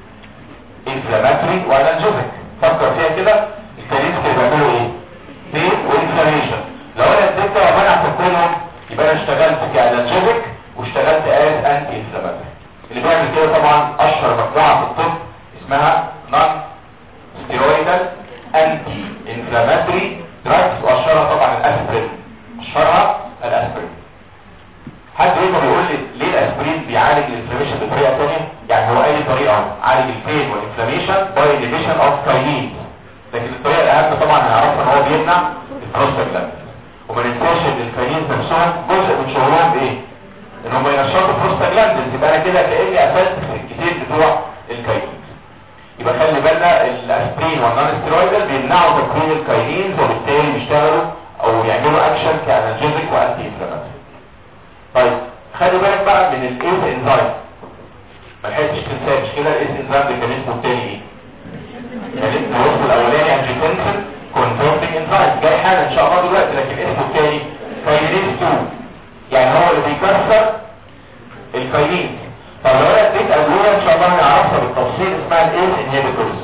انفلاماتوري وانالجيزك فكر فيها كده الكاينين بيعملوا ايه بين وانفلاميشن لو انا اديت دواء منع تكوينهم يبقى انا اشتغلت كانالجيزك واشتغلت از انتي انفلاماتوري اللي بيعمل كده طبعا اشهر مجموعه في الطب اسمها نون ستيرويدال انتي انفلاماتوري دراجز واشهرها طبعا الاسبرين اشهرها الاسبرين حد يقدر يقول لي ليه الاسبرين بيعالج الانفلاميشن بطريقه ثانيه يعني هو اي طريقه عالج البين والانفلاميشن باي انيبيشن اوف كاينين لكن الطريقه الاهم طبعا هنعرفها ان هو بيمنع البروستاجلاند وما ننساش ان الكاينين نفسهم جزء من شغلهم ايه ان هم ينشطوا بروستاجلاندز يبقى انا كده كاني قفلت في الكتير بتوع الكاينين يبقى خلي بالنا الاسبرين والنون ستيرويدال بيمنعوا تكوين الكاينينز وبالتالي بيشتغلوا او يعملوا اكشن كانالجيزك وانتي انفلاماتوري طيب خلي بالك بقى من الايس انزايم ما لحقتش تنساه مش كده الايس انزايم ده كان اسمه التاني ايه؟ كان اسمه الوصف الاولاني انجيتنسن كونفرتنج انزايم جاي حالا ان شاء الله دلوقتي لكن اسمه التاني كاينيز 2 يعني هو اللي بيكسر الكاينيز طب لو انا اديت ادويه ان شاء الله هنعرفها بالتفصيل اسمها الايس انهبيتورز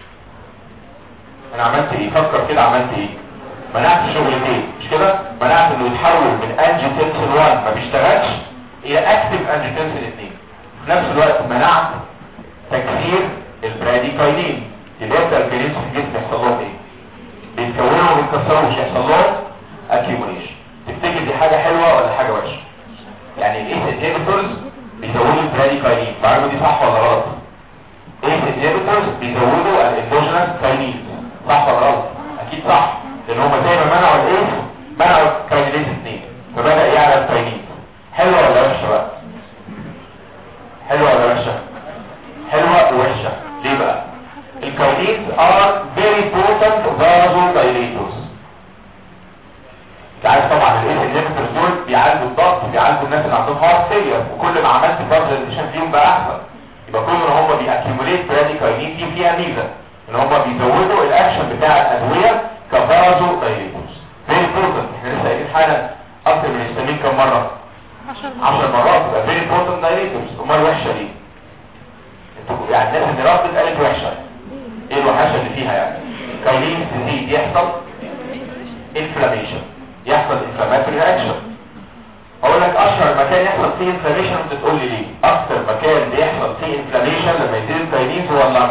انا عملت ايه فكر كده عملت ايه منعت شغلتين مش كده منعت انه يتحول من انجيتنسين 1 ما بيشتغلش الى اكتف انجيتنسين 2 في نفس الوقت منعت تكسير البراديكاينين اللي هي الكاينين في الجسم يحصل لهم ايه بيتكونوا وما بيتكسروش يحصل لهم اكيوميليشن تفتكر دي حاجه حلوه ولا حاجه وحشه يعني الايس انهبيتورز بيزودوا البراديكاينين معلومه دي صح ولا غلط ايس انهبيتورز بيزودوا الاندوجينس كاينين صح ولا غلط اكيد صح لان هم زي ما منعوا الايس منعوا الكاينيز 2 فبدا يعلى الكاينين حلوه ولا وحشه بقى حلوه ولا وحشه حلوه ووحشه ليه بقى الكاينيز are very potent vasodilators انت عارف طبعا الايس انهبيتورز دول بيعالجوا الضغط بيعالجوا الناس اللي عندهم هارت فيلير وكل ما عملت فرز الانيشن فيهم بقى احسن يبقى كل ما هم بيأكيوميليت براديكاينين دي فيها ميزه ان هم بيزودوا الاكشن بتاع الادويه كفازو دايليتوس فيري بورتنت احنا لسه قايلين حالا اكتر من الهستامين كم مره 10 مرات يبقى فيري بورتنت دايليتوس امال وحشه ليه انتوا يعني الناس اللي ردت قالت وحشه ايه الوحشه اللي فيها يعني كاينين تزيد يحصل انفلاميشن يحصل انفلاماتوري رياكشن اقول لك اشهر مكان يحصل فيه انفلاميشن انت تقول لي ليه اكتر مكان بيحصل فيه انفلاميشن لما يزيد الكاينين هو اللنج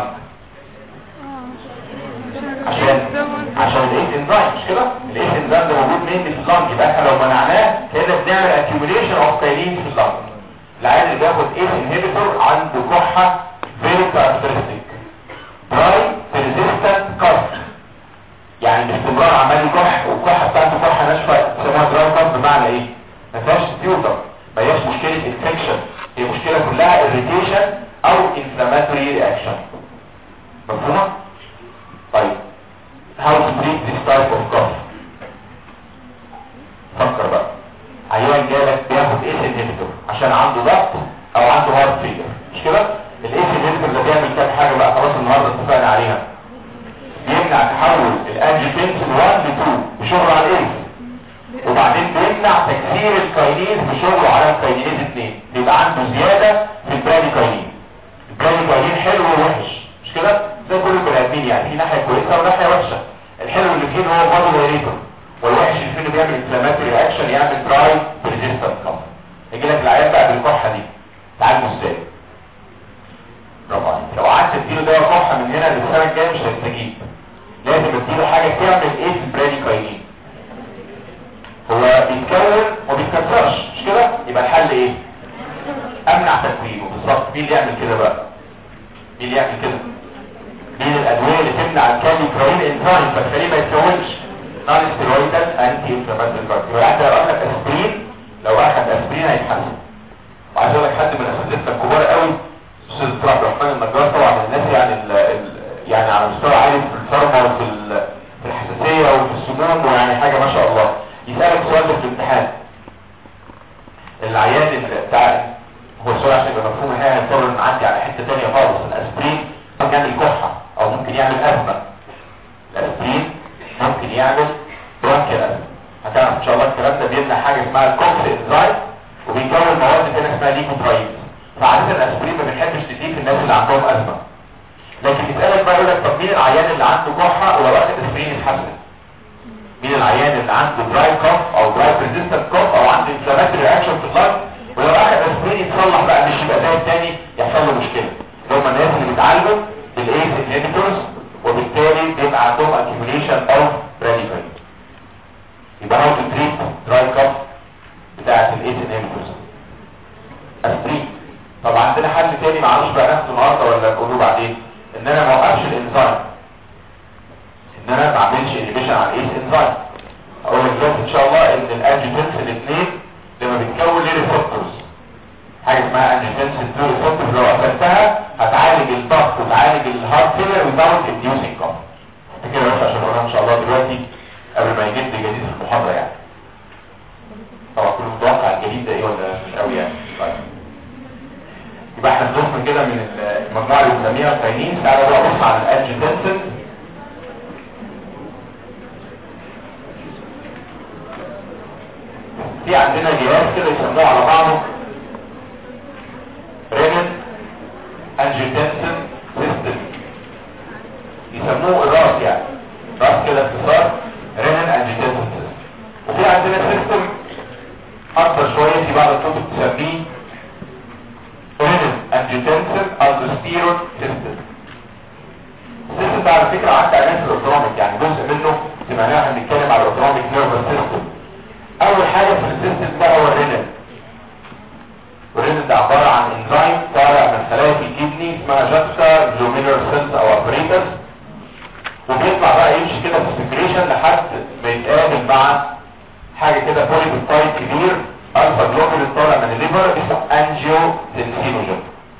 عشان عشان الايس انزايم مش كده الايس انزايم ده موجود مني في اللنج يبقى احنا لو منعناه كده بنعمل اكيوميليشن اوف كاينين في اللنج العيان اللي بياخد ايس انهبيتور عنده كحه فيري كاركترستيك دراي ريزيستنت كاف يعني باستمرار عمال يكح والكحه بتاعته كحه ناشفه اسمها دراي كاف بمعنى ايه ما فيهاش ستيوتر ما هياش مشكله انفكشن هي مشكله كلها اريتيشن او انفلاماتوري رياكشن مفهومه طيب how to treat this type of cough فكر بقى عيان جالك بياخد ايس انهبيتور عشان عنده ضغط او عنده هارت فيلر مش كده الايس انهبيتور ده بيعمل كام حاجه بقى خلاص النهارده اتفقنا عليها بيمنع تحول الانجيوتنسين 1 ل 2 بشغل على الايس وبعدين بيمنع تكسير الكاينيز بشغله على الكاينيز 2 بيبقى عنده زياده في البراديكاينين البراديكاينين حلو ووحش مش كده زي كل البني ادمين يعني في ناحيه كويسه وناحيه وحشه الحلو اللي فيه هو برضه دايريتور والوحش اللي فيه بيعمل انفلاماتوري رياكشن يعمل دراي ريزيستنت كف يجي لك العيان بقى بالكحه دي تعالجه ازاي برافو عليك لو قعدت تديله دواء كحه من هنا للسنه الجايه مش هيستجيب بوتنشال انتي انفلاماتوري دراج يبقى حتى لو اخد اسبرين لو اخد اسبرين هيتحسن وعايز اقول لك حد من اساتذتنا الكبار قوي استاذ عبد الرحمن النجار طبعا من الناس يعني ال ال يعني على مستوى عالي في الفارما وفي ال- في الحساسيه وفي السموم ويعني حاجه ما شاء الله يسالك سؤال ده في الامتحان العيان اللي بتاع هو السؤال عشان يبقى مفهوم الحقيقه هنضطر نعدي على حته ثانيه خالص الاسبرين ممكن يعمل كحه او ممكن يعمل ازمه الاسبرين ممكن يعمل برونكيال ازمه هتعرف ان شاء الله الكلام ده بيمنع حاجه اسمها الكوكس انزايم وبيكون مواد ثانيه اسمها ليكوترايد فعاده الاسبرين ما بنحبش نديه في الناس اللي عندهم ازمه لكن يسالك بقى يقول لك طب مين العيان اللي عنده كحه ولو اخد اسبرين يتحسن مين العيان اللي عنده دراي كوف او دراي ريزيستنت كوف او عنده انفلاماتوري رياكشن في اللنج ولو اخد اسبرين يتصلح بقى مش يبقى زي الثاني يحصل له مشكله اللي هم الناس اللي بيتعالجوا بالايس انهبيتورز وبالتالي بيبقى عندهم accumulation اوف راديكال يبقى هاو تو تريت دراي كوف بتاعه الايس انهبيتورز اسبرين طب عندنا حل تاني معرفش بقى ناخده النهارده ولا نقوله بعدين ان انا ما اوقفش الانزيم ان انا ما اعملش انيبيشن على الايس انزيم اقول لك دلوقتي ان شاء الله ان الانجيوتنس الاثنين لما بتكون ليه ريسبتورز حاجه اسمها انجيوتنس 2 ريسبتورز لو قفلتها هتعالج الضغط وتعالج الهارت فيلر without inducing cough كده بس عشان اقولها ان شاء الله دلوقتي قبل ما يجد جديد في المحاضره يعني طبعا كل متوقع الجديد ده ايه ولا مش قوي يعني طيب يبقى احنا خلصنا كده من المجموعه اللي بنسميها التاينين تعالى بقى نبص على الانجيوتنسن في عندنا جهاز كده يسموه على بعضه رينين انجيوتنسن سيستم يسموه الراس يعني راس كده اختصار رينين انجيوتنسن سيستم وفي عندنا سيستم اكتر شويه في بعض الكتب تسميه رينين انجيوتنسن الدوستيرون سيستم السيستم ده على فكره عدى عليه في الاوتونوميك يعني جزء منه سمعناه احنا بنتكلم على الاوتونوميك نيرفس سيستم اول حاجة في السيستم ده هو الرينين والرينين ده عبارة عن انزيم طالع من خلايا في الكدني اسمها جاكسا جلومينر سيلز او ابريتس وبيطلع بقى يمشي كده في السكريشن لحد ما يتقابل مع حاجة كده بوليبيبتايد كبير الفا جلوبين طالع من الليفر اسمه انجيو تنسينوجين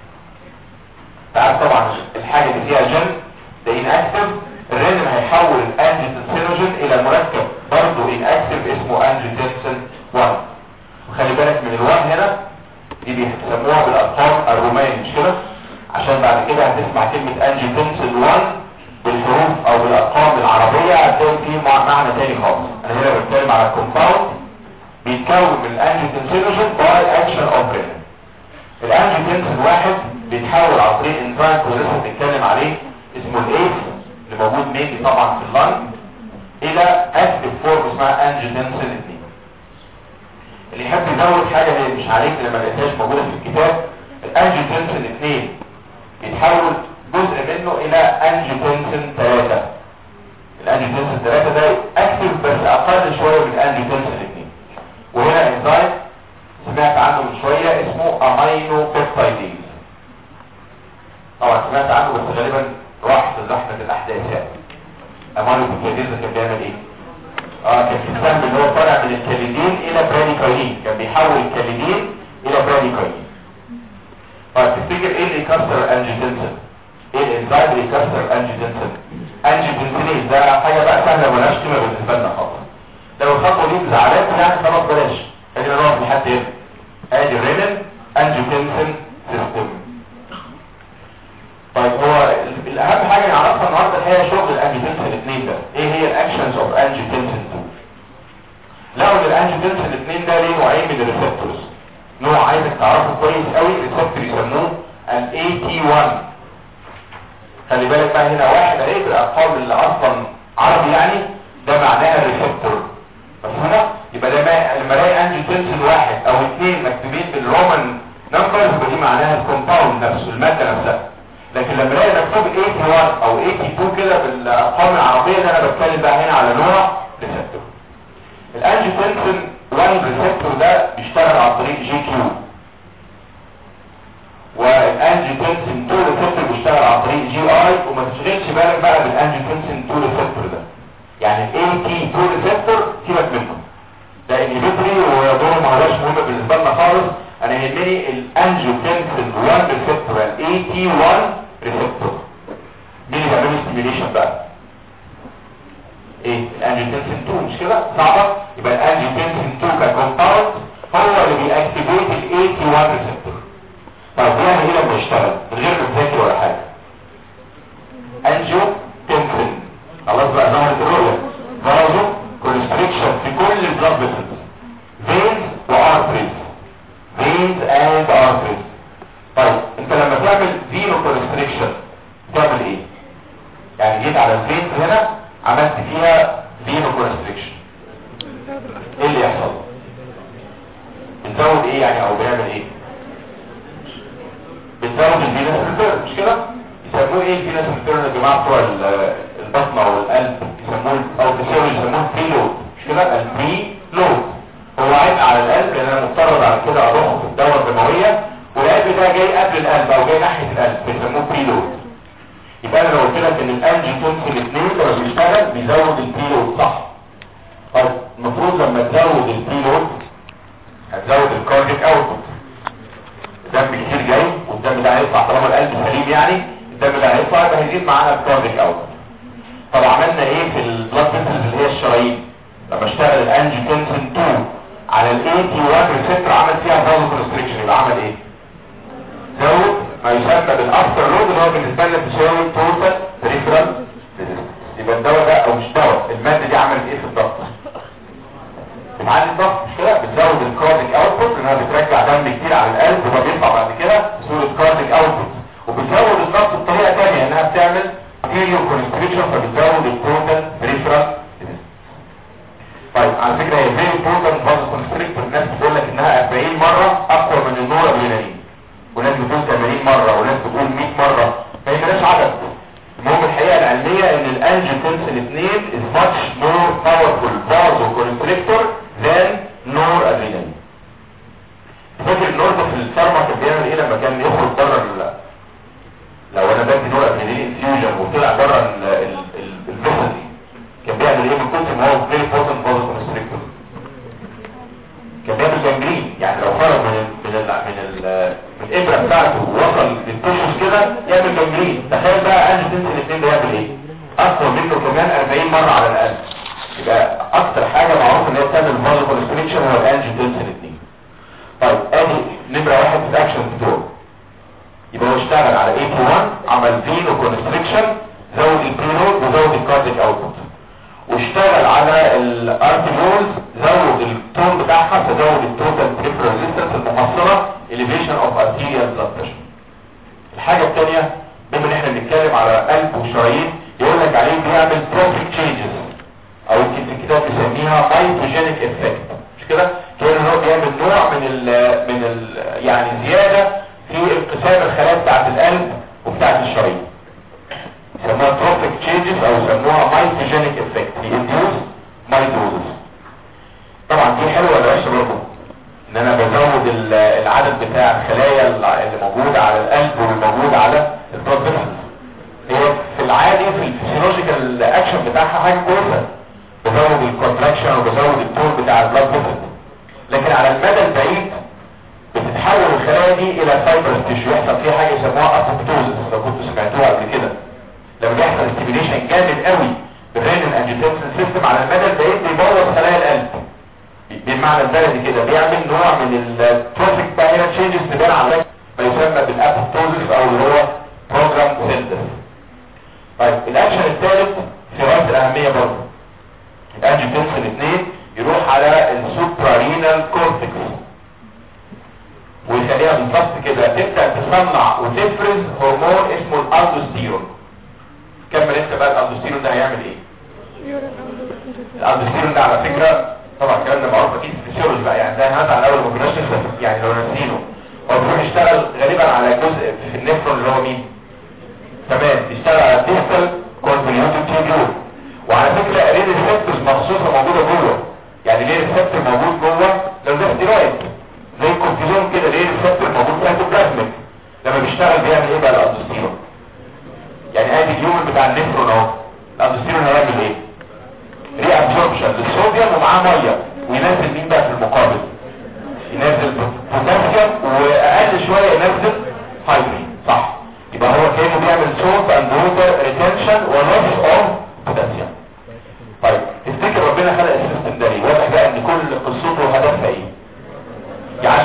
تعرف طبعا الحاجة اللي فيها جن ده اناكتف الرينين هيحول الانجيوتنسينوجين الى مركب برضه اناكتف اسمه انجيوتنسين 1 وخلي بالك من الوان هنا دي بيسموها بالارقام الروماني مش كده عشان بعد كده هتسمع كلمة انجيوتنسين 1 بالحروف او بالارقام العربية هتلاقي فيه مع- معنى تاني خالص انا هنا بتكلم على الكومباوند بيتكون من الانجيوتنسينوجين باي اكشن اوف رينين الانجيوتنسين واحد بيتحول عن طريق انزيم كنا لسه بنتكلم عليه اسمه الايس اللي موجود مينلي طبعا في اللنج الى اكتف فورم اسمها انجيوتنسين 2 اللي يحب يزود حاجه هي مش عليك لما لقيتهاش موجوده في الكتاب الانجيوتنسين 2 بيتحول جزء منه الى انجيوتنسين 3 الانجيوتنسين 3 ده اكتف بس اقل شويه من الانجيوتنسين 2 وهنا انزيم سمعت عنه من شويه اسمه امينو بيبتايديز طبعا سمعت عنه بس غالبا راح في زحمه الاحداث يعني امينو بيبتايديز ده كان بيعمل ايه اه كان في السهم اللي هو طالع من الكاليدين الى براديكايلين كان بيحول الكاليدين الى براديكايلين طيب تفتكر ايه اللي يكسر الانجيوتنسين ايه الانزيم اللي يكسر الانجيوتنسين انجيوتنسينيز ده حاجه بقى سهله ملهاش قيمه بالنسبه لنا خالص لو الخطوه دي مزعلاكم يعني خلاص بلاش خلينا نقف لحد هنا ادي الرينين انجيوتنسين سيستم طيب هو ال- الاهم حاجه نعرفها النهارده هي شغل الانجيوتنسين الاثنين ده ايه هي الاكشنز اوف انجيوتنسين 2 لقوا ان الانجيوتنسين الاثنين ده ليه نوعين من الريسبتورز نوع عايزك تعرفه كويس قوي ريسبتور يسموه ال AT1 خلي بالك بقى هنا واحد اهي بالارقام اللي اصلا عربي يعني ده معناها الريسبتور مفهومه يبقى ده ما- لما الاقي انجيوتنسين واحد او اثنين مكتوبين بالرومان نمبرز يبقى دي معناها الكومباوند نفسه الماده نفسها لكن لما الاقي مكتوب 81 او 82 كده بالارقام العربيه ده انا بتكلم بقى هنا على نوع ريسبتور الانجيوتنسين 1 ريسبتور ده بيشتغل عن طريق جي كيو والانجيوتنسين 2 ريسبتور بيشتغل عن طريق جي اي وما تشغلش بالك بقى بالانجيوتنسين 2 ريسبتور ده يعني الاي تي 2 ريسبتور سيبك بيأكتيفيت ال AT1 ريسبتور طب بيعمل ايه لما يشتغل من غير ما تذاكر ولا حاجه انجو تنفن خلاص بقى ظهرت الرؤيه برضه كونستريكشن في كل البلاد فيسلز فينز وارتريز فينز اند ارتريز طيب انت لما تعمل فينو كونستريكشن تعمل ايه يعني جيت على الفينز هنا عملت فيها فينو كونستريكشن ايه اللي يحصل بنزود ايه يعني او بنعمل ايه بنزود الفينس ريتيرن مش كده يسموه ايه الفينس ريتيرن يا جماعه بتوع ال- البطنه والقلب يسموه او بيسموه يسموه بري لود مش كده البري لود هو عبء على القلب لان انا مضطر بعد كده اضخه في الدوره الدمويه والقلب ده جاي قبل القلب او جاي ناحيه القلب بيسموه بري لود يبقى انا لو قلت لك ان الانجيوتنسين الاثنين لما بيشتغل بيزود البري لود صح طيب المفروض لما تزود البري لود هتزود الكارديك اوتبوت الدم كتير جاي والدم ده هيطلع طالما القلب سليم يعني الدم ده هيطلع يبقى هيزيد معانا الكارديك اوتبوت طب عملنا ايه في البلاد فيسلز اللي هي الشرايين لما اشتغل الانجيوتنسين 2 على الاي تي 1 ريسبتور عمل فيها فازو كونستريكشن يبقى عمل ايه زود ما يسمى بالافتر لود اللي هو بالنسبه لنا بيساوي توتال ريفرال يبقى الدواء ده او مش دواء الماده دي عملت ايه في الضغط بتعلي الضغط مش كده بتزود الكارديك اوتبوت لانها بترجع دم كتير على القلب وما بيطلع بعد كده صوره كارديك اوتبوت وبتزود الضغط بطريقه ثانيه انها بتعمل تيريو كونستريكشن فبتزود التوتال ريفرال طيب على فكره هي فيري امبورتنت فازو كونستريكتور الناس بتقول لك انها 40 مره اقوى من النور ادرينالين وناس بتقول 80 مره وناس بتقول 100 مره ما يبقاش عدد المهم الحقيقه العلميه ان الانجيوتنسين 2 is much more powerful vasoconstrictor than noradrenaline فاكر النورد في الفارما كان بيعمل ايه لما كان يخرج بره ال- لو انا بدي نورادرينالين انفيوجن وطلع بره الفيسل دي كان بيعمل ايه من كتر ما هو very potent vasoconstrictor كان بيعمل جنجرين يعني لو خرج من ال من ال من ال من الابره بتاعته ووصل للتشوز كده يعمل جنجرين تخيل بقى انجيوتنسين الاثنين ده يعمل ايه اقوى منه كمان 40 مره على الاقل يبقى اكتر حاجه معروف ان هي بتعمل فازو كونستريكشن هو الانجيوتنسين الاثنين طيب ادي نمره واحد في الاكشن بتوعه يبقى هو اشتغل على 81 عمل فينو كونستريكشن زود البريلود وزود الكارديك اوتبوت واشتغل على الارتيولز زود التون بتاعها فزود التوتال بريفر ريزيستنس المحصله elevation of arterial blood pressure الحاجه الثانيه بما ان احنا بنتكلم على قلب وشرايين يقول لك عليه بيعمل تروفيك تشينجز او يمكن في الكتاب بيسميها مايتوجينيك افكت مش كده كان هو بيعمل نوع من ال من ال يعني زياده في انقسام الخلايا بتاعه القلب وبتاعه الشرايين يسموها تروفيك تشينجز او يسموها مايتوجينيك افكت ينديوز مايتوزس طبعا دي حلوه ولا وحشه برضه ان انا بزود ال- العدد بتاع الخلايا الع- اللي موجوده على القلب والموجوده على البلاد فيسلز هي في العادي في الفسيولوجيكال اكشن بتاعها حاجه كويسه بزود الكونتراكشن وبزود التون بتاع البلاد فيسلز لكن على المدى البعيد بتتحول الخلايا دي الى فايبرز تيشو يحصل فيها حاجه يسموها ابوبتوزس لو كنتوا سمعتوها قبل كده لما بيحصل ستيميليشن جامد قوي بالرينين انجيوتنسين سيستم على المدى البعيد بيبوظ خلايا القلب بالمعنى البلدي كده بيعمل نوع من التروفيك باينر تشينجز تبان على ما يسمى بالابوبتوزس او اللي هو بروجرام سنتر طيب الاكشن الثالث في غايه الاهميه برضه الانجيوتنسين 2 يروح على السوبرارينال كورتكس ويخليها بالظبط كده تبدا تصنع وتفرز هرمون اسمه الالدوستيرون كمل انت بقى الالدوستيرون ده هيعمل ايه الالدوستيرون ده على فكره طبعا الكلام ده معروف اكيد في الفسيولوجي بقى يعني ده هذا على اول ما كناش نفهم يعني لو نسينه هو بيروح يشتغل غالبا على جزء في النفرون اللي هو مين تمام يشتغل على الديستال كونفوليوتد تيبيول وعلى فكره ليه ريسبتورز مخصوصه موجوده جوه يعني ليه ريسبتور موجود جوه لو ده ستيرويد زي الكورتيزون كده ليه ريسبتور موجود في البلازميك لما بيشتغل بيعمل ايه بقى الالدوستيرون يعني ادي اليوم بتاع النفرون اهو الالدوستيرون هيعمل ايه ري ابسوربشن للصوديوم ومعاه ميه وينزل مين بقى في المقابل ينزل بوتاسيوم واقل شويه ينزل هايدروجين صح يبقى هو كانه بيعمل سولت اند ووتر ريتنشن ولوس اوف بوتاسيوم طيب تفتكر ربنا خلق السيستم ده ليه واضح بقى ان كل قصته وهدفها ايه يعلي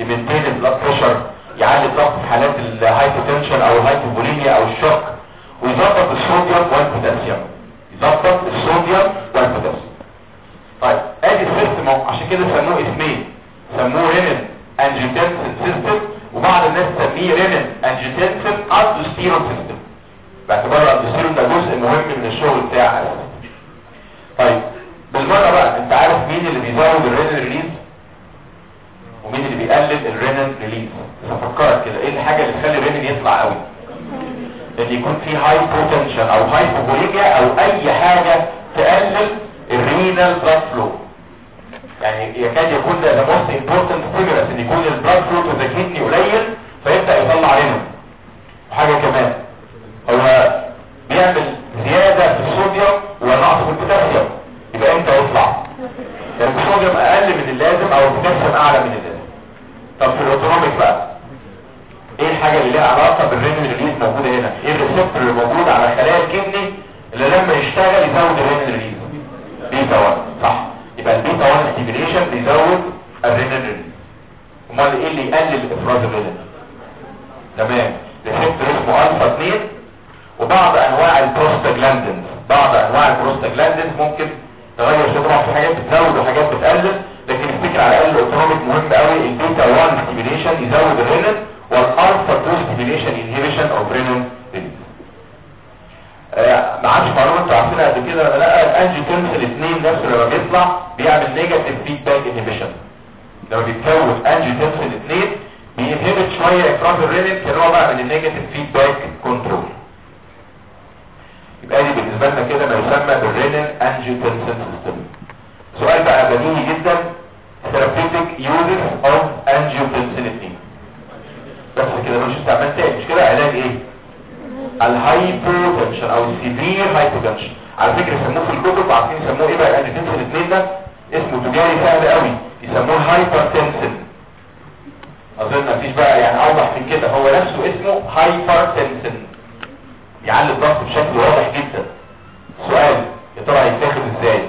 يمنتين البلاد بريشر يعلي الضغط في حالات الهايبوتنشن او الهايبوبوليميا او الشوك ويظبط الصوديوم والبوتاسيوم يظبط الصوديوم والبوتاسيوم طيب ادي السيستم اهو عشان كده سموه اسمين سموه رينين انجيوتنسين سيستم وبعض الناس تسميه رينين انجيوتنسين الدوستيرون سيستم باعتبار الالدوستيرون ده جزء مهم من الشغل بتاع طيب بالمره بقى انت عارف مين اللي بيزود الرينين ريليز ومين اللي بيقلل الرينين ريليز بس افكرك كده ايه الحاجه اللي تخلي الرينين يطلع قوي ان يكون في هاي بوتنشال او هايبوبوليميا او اي حاجه تقلل الرينال بلاد فلو يعني يكاد يكون ده the most important stimulus ان يكون البلاد فلو تو ذا كدني قليل فيبدا يطلع رينين وحاجه كمان هو بيعمل زياده في الصوديوم ونقص في البوتاسيوم يبقى امتى يطلع يعني الصوديوم اقل من اللازم او البوتاسيوم اعلى من اللازم طب في الاوتونوميك بقى ايه الحاجه اللي ليها علاقه بالرينين ريليز موجوده هنا ايه الريسبتور اللي موجود على خلايا الكدني اللي لما يشتغل يزود الرينين ريليز بيتا 1 صح يبقى البيتا 1 ستيميليشن بيزود الرينين ريليز امال ايه اللي يقلل افراز الرينين تمام ريسبتور اسمه الفا 2 وبعض انواع البروستاجلاندينز بعض انواع البروستاجلاندينز ممكن تغير شويه طبعا في حاجات بتزود وحاجات بتقلل لكن افتكر على الاقل الاوتونوميك مهم قوي البيتا 1 ستيميليشن يزود الرينين والالفا 2 ستيميليشن انهيبيشن اوف رينين ريليز ما عادش معلومه انتوا عارفينها قبل كده ولا لا الانجيوتنسين الاثنين نفسه لما بيطلع بيعمل نيجاتيف فيدباك انهيبيشن لما بيتكون انجيوتنسين الاثنين بينهبت شويه افراز الرينين كنوع بقى من النيجاتيف فيدباك كنترول يبقى دي بالنسبه لنا كده ما يسمى بالرينين انجيوتنسين سيستم سؤال بقى بديهي جدا therapeutic uses of angiotensin 2 بس كده مش استعمال تاني مش كده علاج ايه الهايبوتنشن او السيفير هايبوتنشن على فكره يسموه في الكتب عارفين يسموه ايه بقى الانجيوتنسين 2 ده اسمه تجاري سهل قوي يسموه هايبرتنسن اظن مفيش بقى يعني اوضح من كده هو نفسه اسمه هايبرتنسن يعلي الضغط بشكل واضح جدا سؤال يا ترى هيتاخد ازاي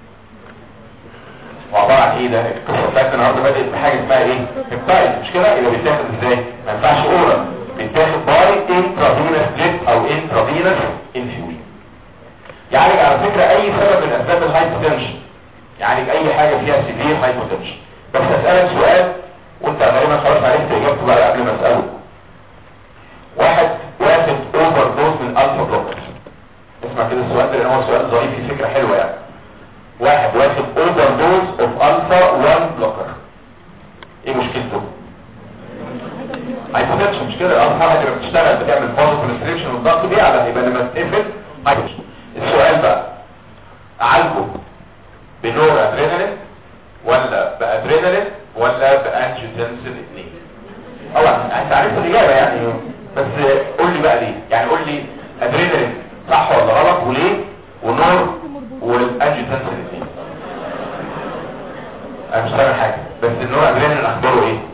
وعباره عن ايه ده القصه بتاعتنا النهارده بدات بحاجه اسمها ايه هيبتايد مش كده يبقى بيتاخد ازاي ما ينفعش اورال بيتاخد باي انترافينوس دريب او انترافينوس انفيوجن يعالج على فكره اي سبب من اسباب الهايبوتنشن يعالج اي حاجه فيها سيفير هايبوتنشن بس اسالك سؤال وانت غالبا خلاص عرفت اجابته بقى قبل ما اساله واحد واخد اوفر دوز من الفا بلوكر اسمع كده السؤال ده لان هو سؤال ظريف فيه فكره حلوه يعني واحد واخد اوفر دوز اوف الفا 1 بلوكر ايه مشكلته هايبوتنشن مش كده الالفا واحد لما بتشتغل بتعمل فازو كونستريكشن والضغط بيعلى يبقى لما تقفل هايبوتنشن السؤال بقى اعالجه بنور ادرينالين ولا بادرينالين ولا بانجيوتنسين 2 طبعا انت عرفت الاجابه يعني بس قول لي بقى ليه يعني قول لي ادرينالين صح ولا غلط وليه ونور والانجيوتنسين 2 انا مش فاهم حاجه بس النور ادرينالين اخباره ايه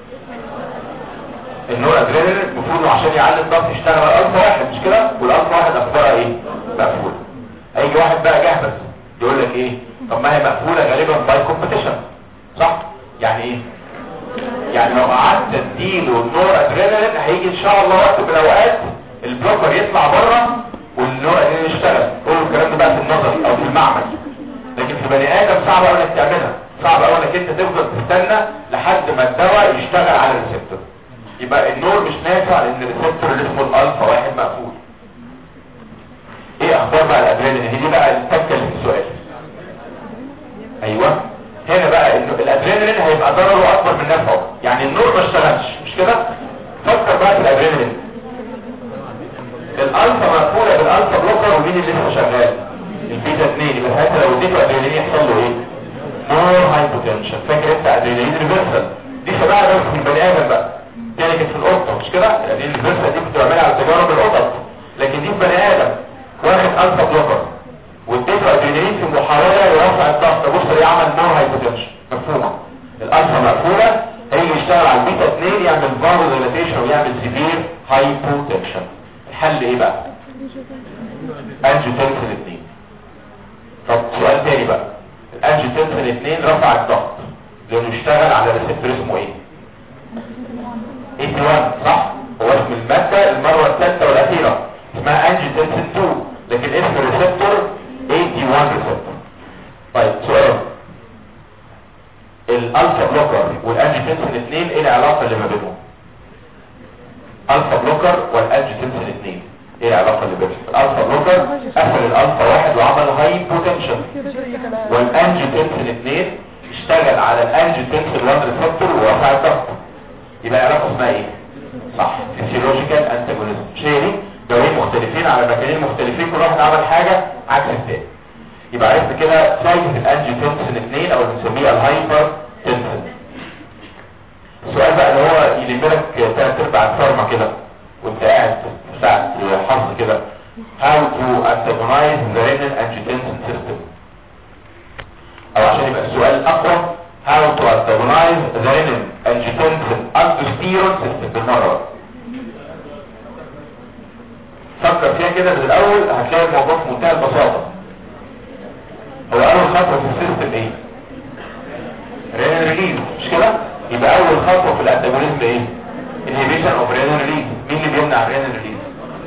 النور ادرينالين المفروض انه عشان يعلي الضغط يشتغل على الالفا واحد مش كده والالفا واحد اخبارها ايه مقفول هيجي واحد بقى جهبذ يقول لك ايه طب ما هي مقفوله غالبا باي كومبيتيشن صح يعني ايه يعني لو قعدت اديله النور ادرينالين هيجي ان شاء الله وقت من الاوقات البلوكر يطلع بره والنور ادرينالين يشتغل قولوا الكلام ده بقى في النظري او في المعمل لكن في بني ادم صعب قوي انك تعملها صعب قوي انك انت تفضل تستنى لحد ما الدواء يشتغل على الريسبتور يبقى النور مش نافع لان الريسبتور اللي اسمه الالفا واحد مقفول ايه اخبار بقى الادرينالين هي دي بقى التكه اللي في السؤال ايوه هنا بقى انه الادرينالين هيبقى ضرره اكبر من نفعه يعني النور ما اشتغلش مش كده فكر بقى في الادرينالين الالفا مقفوله بالالفا بلوكر ومين اللي لسه شغال البيتا 2 يبقى ساعتها لو اديته ادرينالين يحصل له ايه مور هايبوتنشن فاكر انت ادرينالين ريفرسال دي شبهها بس في البني ادم بقى تاني كانت في القطه مش كده الادرينالين ريفرسال دي كنت بعملها على تجارب القطط لكن دي في بني ادم واخد الفا بلوكر واديته ادرينالين في محاوله لرفع الضغط بص ايه عمل مور هايبوتنشن مفهومه الالفا مقفوله هيجي يشتغل على البيتا 2 يعمل فازو ديلاتيشن ويعمل سيفير هايبوتنشن الحل ايه بقى انجيوتنسين 2 طب سؤال تاني بقى الانجيوتنسين 2 رفع الضغط لانه اشتغل على ريسبتور اسمه ايه 81 صح هو اسم المادة المرة الثالثة والأخيرة اسمها انجيوتنسين 2 لكن اسم الريسبتور 81 ريسبتور طيب سؤال الالفا بلوكر والانجيوتنسين 2 ايه العلاقة اللي ما بينهم الفا بلوكر والانجيوتنسين 2 ايه العلاقة اللي بينهم الالفا بلوكر قفل الالفا واحد وعمل هاي بوتنشال والانجيوتنسين 2 اشتغل على الانجيوتنسين 1 ريسبتور ورفع الضغط يبقى العلاقة اسمها ايه صح فيسيولوجيكال انتاجونيزم مش هي دي دوايين مختلفين على مكانين مختلفين كل واحد عمل حاجة عكس الثاني يبقى عرفت كده فايدة الانجيوتنسين 2 او اللي بنسميها الهايبر تنسن السؤال بقى اللي هو يلم لك ثلاث ارباع الفارما كده وانت قاعد في ساعة حظ كده how to antagonize the renal angiotensin system او عشان يبقى السؤال اقوى how to antagonize the renal angiotensin aldosterone system بالمرة فكر فيها كده من الاول هتلاقي الموضوع في منتهى البساطة هو اول خطوة في السيستم ايه renal release مش كده يبقى اول خطوة في الانتاجونيزم ايه inhibition of renal release مين اللي بيمنع renal release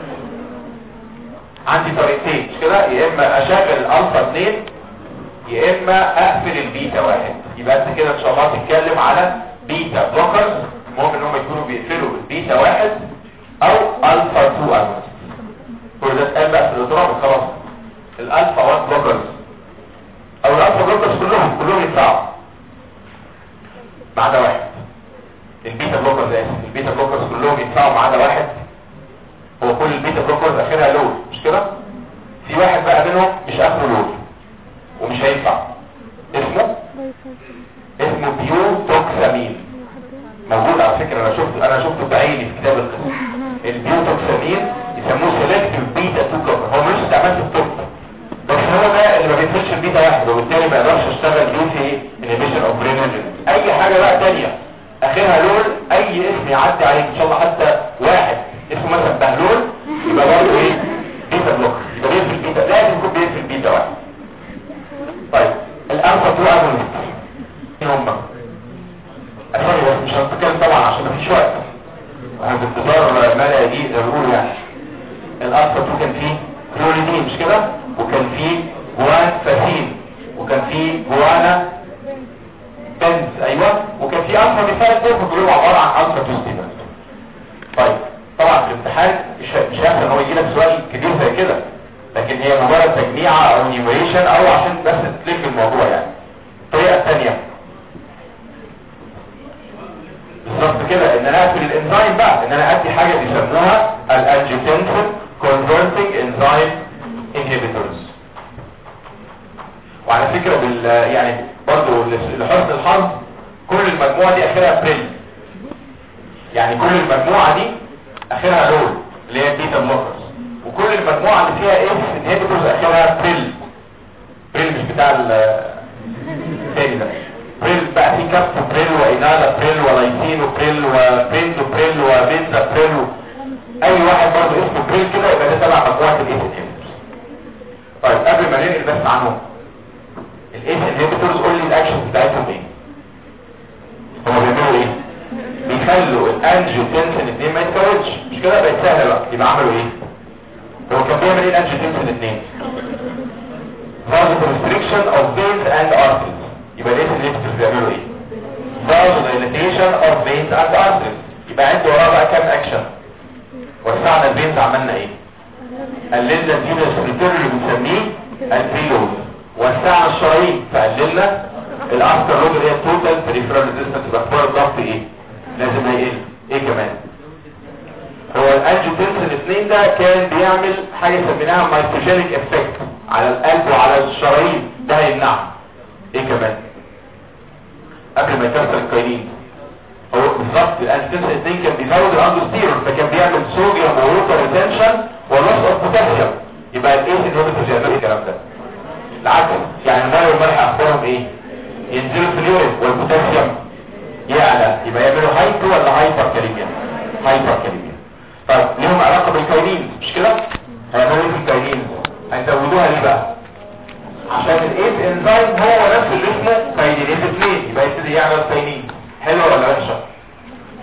عندي طريقتين مش كده يا اما اشغل الالفا 2 يا اما اقفل البيتا واحد يبقى انت كده ان شاء الله تتكلم على بيتا بلوكرز المهم ان هم يكونوا بيقفلوا البيتا واحد او الفا 2 اجونست كل ده اتقال بقى في الاضراب خلاص الالفا 1 بلوكرز او الالفا بلوكرز كلهم كلهم ينفعوا ما عدا واحد البيتا بلوكرز اسف البيتا بلوكرز كلهم ينفعوا ما عدا واحد هو كل البيتا بلوكرز اخرها لود مش كده في واحد بقى منهم مش اخره لود ومش هينفع اسمه اسمه بيوتوكسامين موجود على فكرة انا شفته انا شفته بعيني في كتاب القسم البيوتوكسامين يسموه سيلكتيف بيتا 2 كوبر هو مش استعمال في الطب بس هو ده اللي ما بيفرش البيتا واحد وبالتالي ما يقدرش اشتغل بيه في انيبيشن اوف برينرجن اي حاجة بقى تانية اخرها لول اي اسم يعدي عليك ان شاء الله حتى واحد اسمه مثلا بهلول يبقى برضه ايه بيتا بلوك يبقى بيقفل بيتا لازم يكون بيقفل بيتا واحد طيب الالفا 2 اجونست مين هم اسامي بس مش هنتكلم طبعا عشان مفيش وقت واحنا بانتظار ما لا يجيء زي ما بيقولوا يعني الالفا 2 كان فيه كلوريدين مش كده وكان فيه جوان فاسين وكان فيه جوانا بنز ايوه وكان فيه الفا مثال دول كلهم عباره عن الفا 2 ستيبل طيب طبعا في الامتحان مش مش هيحصل ان هو يجي لك سؤال كبير زي كده لكن هي مجرد تجميعة او نيوميريشن او عشان بس تلف الموضوع يعني الطريقة الثانية بالظبط كده ان انا اقفل الانزيم بقى ان انا ادي حاجة بيسموها الانجيوتنسين converting enzyme inhibitors وعلى فكرة بال يعني برضو لحسن الحظ كل المجموعة دي اخرها بريل يعني كل المجموعة دي اخرها لول اللي هي بيتا بلوكرز وكل المجموعة اللي فيها ايه انهبيتورز اخرها بريل بريل مش بتاع الثاني ده بريل بقى في كابتو بريل وإنالا بريل ولايتين وبريل وبريند وبريل وبنزا بريل اي واحد برضه اسمه بريل كده يبقى ده تبع مجموعة الايس انهبيتورز طيب قبل ما ننقل بس عنهم الايس انهبيتورز قول لي الاكشن بتاعتهم ايه هما بيعملوا ايه بيخلوا الانجيوتنسين 2 ما يتكونش مش كده بقت سهله بقى يبقى عملوا ايه هو كان بيعمل ايه الانجيوتنسين 2 vasoconstriction of veins and arteries يبقى ليه الانهبيتورز بيعملوا ايه vasodilation of veins and arteries يبقى عندي وراه بقى كام اكشن وسعنا الفينز عملنا ايه قللنا الفينوس ريتيرن اللي بنسميه البريلود وسعنا الشرايين فقللنا الافتر لود اللي هي التوتال بريفرال ريزيستنس يبقى اخبار الضغط ايه لازم هيقل ايه كمان هو الانجيوتنسين الاثنين ده كان بيعمل حاجه سميناها مايستوجينيك افكت على القلب وعلى الشرايين ده هيمنعها ايه كمان قبل ما يكسر الكاينين هو بالظبط الانجيوتنسين الاثنين كان بيزود الاندوستيرون فكان بيعمل صوديوم ووتر ريتنشن ولوس اوف بوتاسيوم يبقى الايس انهبيتورز يعملوا الكلام ده العكس يعني الميه والملح اخبارهم ايه ينزلوا في اليورين والبوتاسيوم يعلى يبقى يعملوا هايبو ولا هايبر كاليميا هايبر كاليميا طيب ليهم علاقه بالكاينين مش كده هيعملوا ايه في الكاينين هيزودوها ليه بقى عشان الايس انزيم هو نفس اللي اسمه كاينينيز 2 يبقى يبتدي يعمل كاينين حلوه ولا وحشه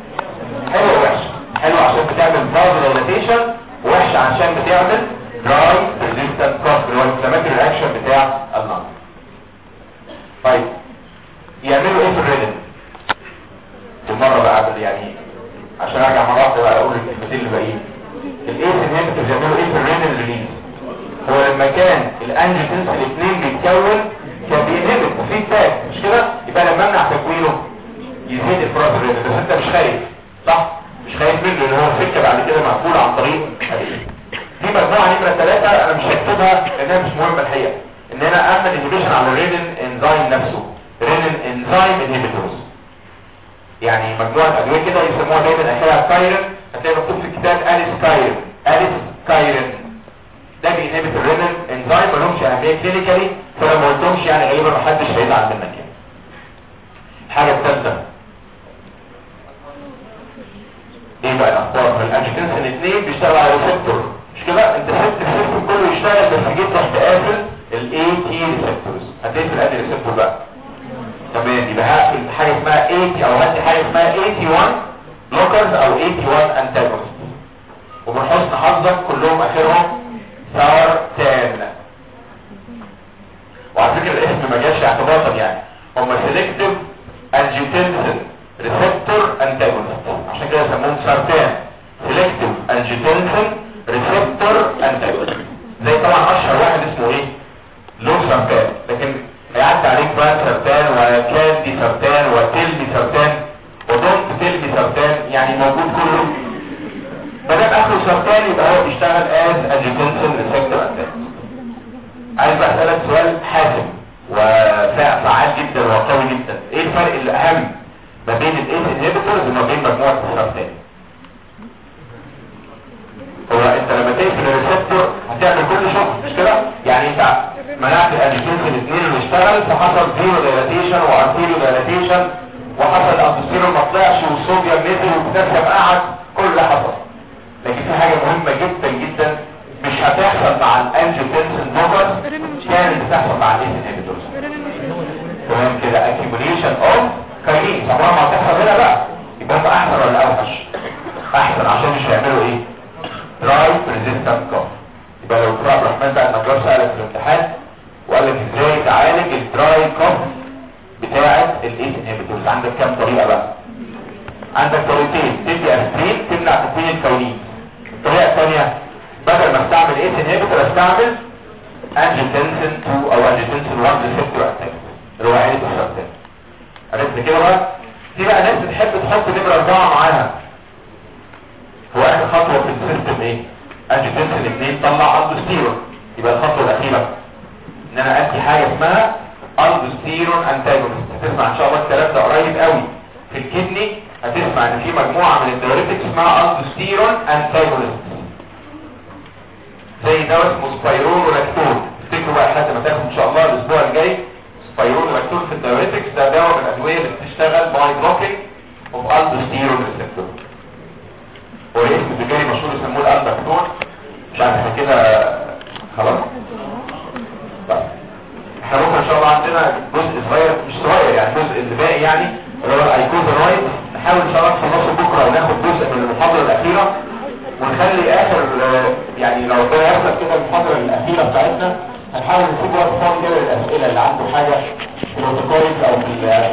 يعملوا ايه في الرينين بالمره بقى قبل يعني عشان ارجع مره واحده بقى اقول الكلمتين اللي باقيين الايس انهبيتور بيعملوا ايه في الرينين ريليز هو لما كان الانجيوتنس الاثنين بيتكون كان بينهبت فيدباك مش كده يبقى لما امنع تكوينه يزيد افراز الرينين بس انت مش خايف صح مش خايف منه ان هو السكه بعد كده مقفوله عن طريق الرينين دي مجموعه نمره ثلاثة انا مش هكتبها لانها مش مهمه الحقيقه ان انا اعمل انهبيشن على الرينين انزيم نفسه رينين انزيم انهبيتورز يعني مجموعه ادويه كده يسموها دايما اخرها كايرن هتلاقي مكتوب في الكتاب اليس كايرن اليس كايرن ده بينهبت الرينين انزيم مالهمش اهميه كلينيكالي فلو ما قلتهمش يعني غالبا محدش هيزعل منك يعني الحاجه الثالثه ايه بقى الاخبار في الانجيوتنسين اثنين بيشتغل على ريسبتور مش كده انت سبت السيستم كله يشتغل بس جيت رحت قافل الاي تي ريسبتورز هتقفل ادي ريسبتور بقى تمام يبقى هقفل حاجه اسمها 80 او هدي حاجه اسمها 81 بلوكرز او 81 انتاجونست ومن حسن حظك كلهم اخرهم سارتان وعلى فكره الاسم ما جاش اعتباطا يعني هم سيلكتيف انجيوتنسين ريسبتور انتاجونست عشان كده يسموهم سارتان سيلكتيف انجيوتنسين ريسبتور انتاجونست زي طبعا اشهر واحد اسمه ايه لو سارتان لكن هيعدي عليك بقى سرطان وكاندي سرطان وتلمي سرطان ودونت تلمي سرطان يعني موجود كله مادام اخره سرطان يبقى هو بيشتغل از انجيوتنسين ريسبتور انتاجونست عايز بقى اسالك سؤال حاسم وفعال جدا وقوي جدا ايه الفرق الاهم ما بين الايس انهبيتورز وما بين مجموعه السرطان هو انت لما تقفل الريسبتور هتعمل كل شغل مش كده يعني انت منعت الانجيوتنسين الاثنين اللي اشتغل فحصل زيرو دايلاتيشن وارتيريو دايلاتيشن وحصل الاتموسفير ما طلعش والصوديوم نزل والبوتاسيوم قعد كل ده حصل لكن في حاجه مهمه جدا جدا مش هتحصل مع الانجيوتنسين بلوكرز كانت بتحصل مع الايس انهبيتورز تمام كده accumulation of كاينين عمرها ما هتحصل هنا بقى يبقى هم احسن ولا اوحش احسن عشان مش هيعملوا ايه دراي ريزيستنت كوف يبقى لو دكتور عبد الرحمن بقى النجار سالك في الامتحان وقال لك ازاي تعالج الدراي كوف بتاعه الايس انهبيتورز عندك كام طريقه بقى عندك طريقتين تدي اسبرين تمنع تكوين الكونين الطريقه الثانيه بدل ما استعمل ايس انهبيتور استعمل انجيوتنسين 2 او انجيوتنسين 1 ريسبتور انتاجونست اللي هو عيله السرطان عرفت كده بقى في بقى ناس بتحب تحط نمره اربعه معاها هو اخر خطوه في السيستم ايه انجيوتنسين 2 طلع الدوستيرون يبقى الخطوه الاخيره ان انا ادي حاجه اسمها الدوستيرون انتاجونست هتسمع ان شاء الله الكلام ده قريب قوي في الكدني هتسمع ان في مجموعه من الديوريتكس اسمها الدوستيرون انتاجونست زي دواء اسمه سبايرون ولاكتون افتكروا بقى لحد ما تاخد ان شاء الله الاسبوع الجاي سبايرون ولاكتون في الديوريتكس ده دواء من الادويه اللي بتشتغل باي بلوكينج اوف الدوستيرون ريسبتور والاسم التجاري مشهور يسموه الالدكتون مش عارف احنا كده خلاص طيب احنا ممكن ان شاء الله عندنا جزء صغير مش صغير يعني جزء اللي باقي يعني اللي هو الايكوزانويد نحاول ان شاء الله نخلصه بكره وناخد جزء من المحاضره الاخيره ونخلي اخر يعني لو ربنا يحصل كده المحاضره الاخيره بتاعتنا هنحاول نسيب وقت فاضي كده للاسئله اللي عنده حاجه في البروتوكول او في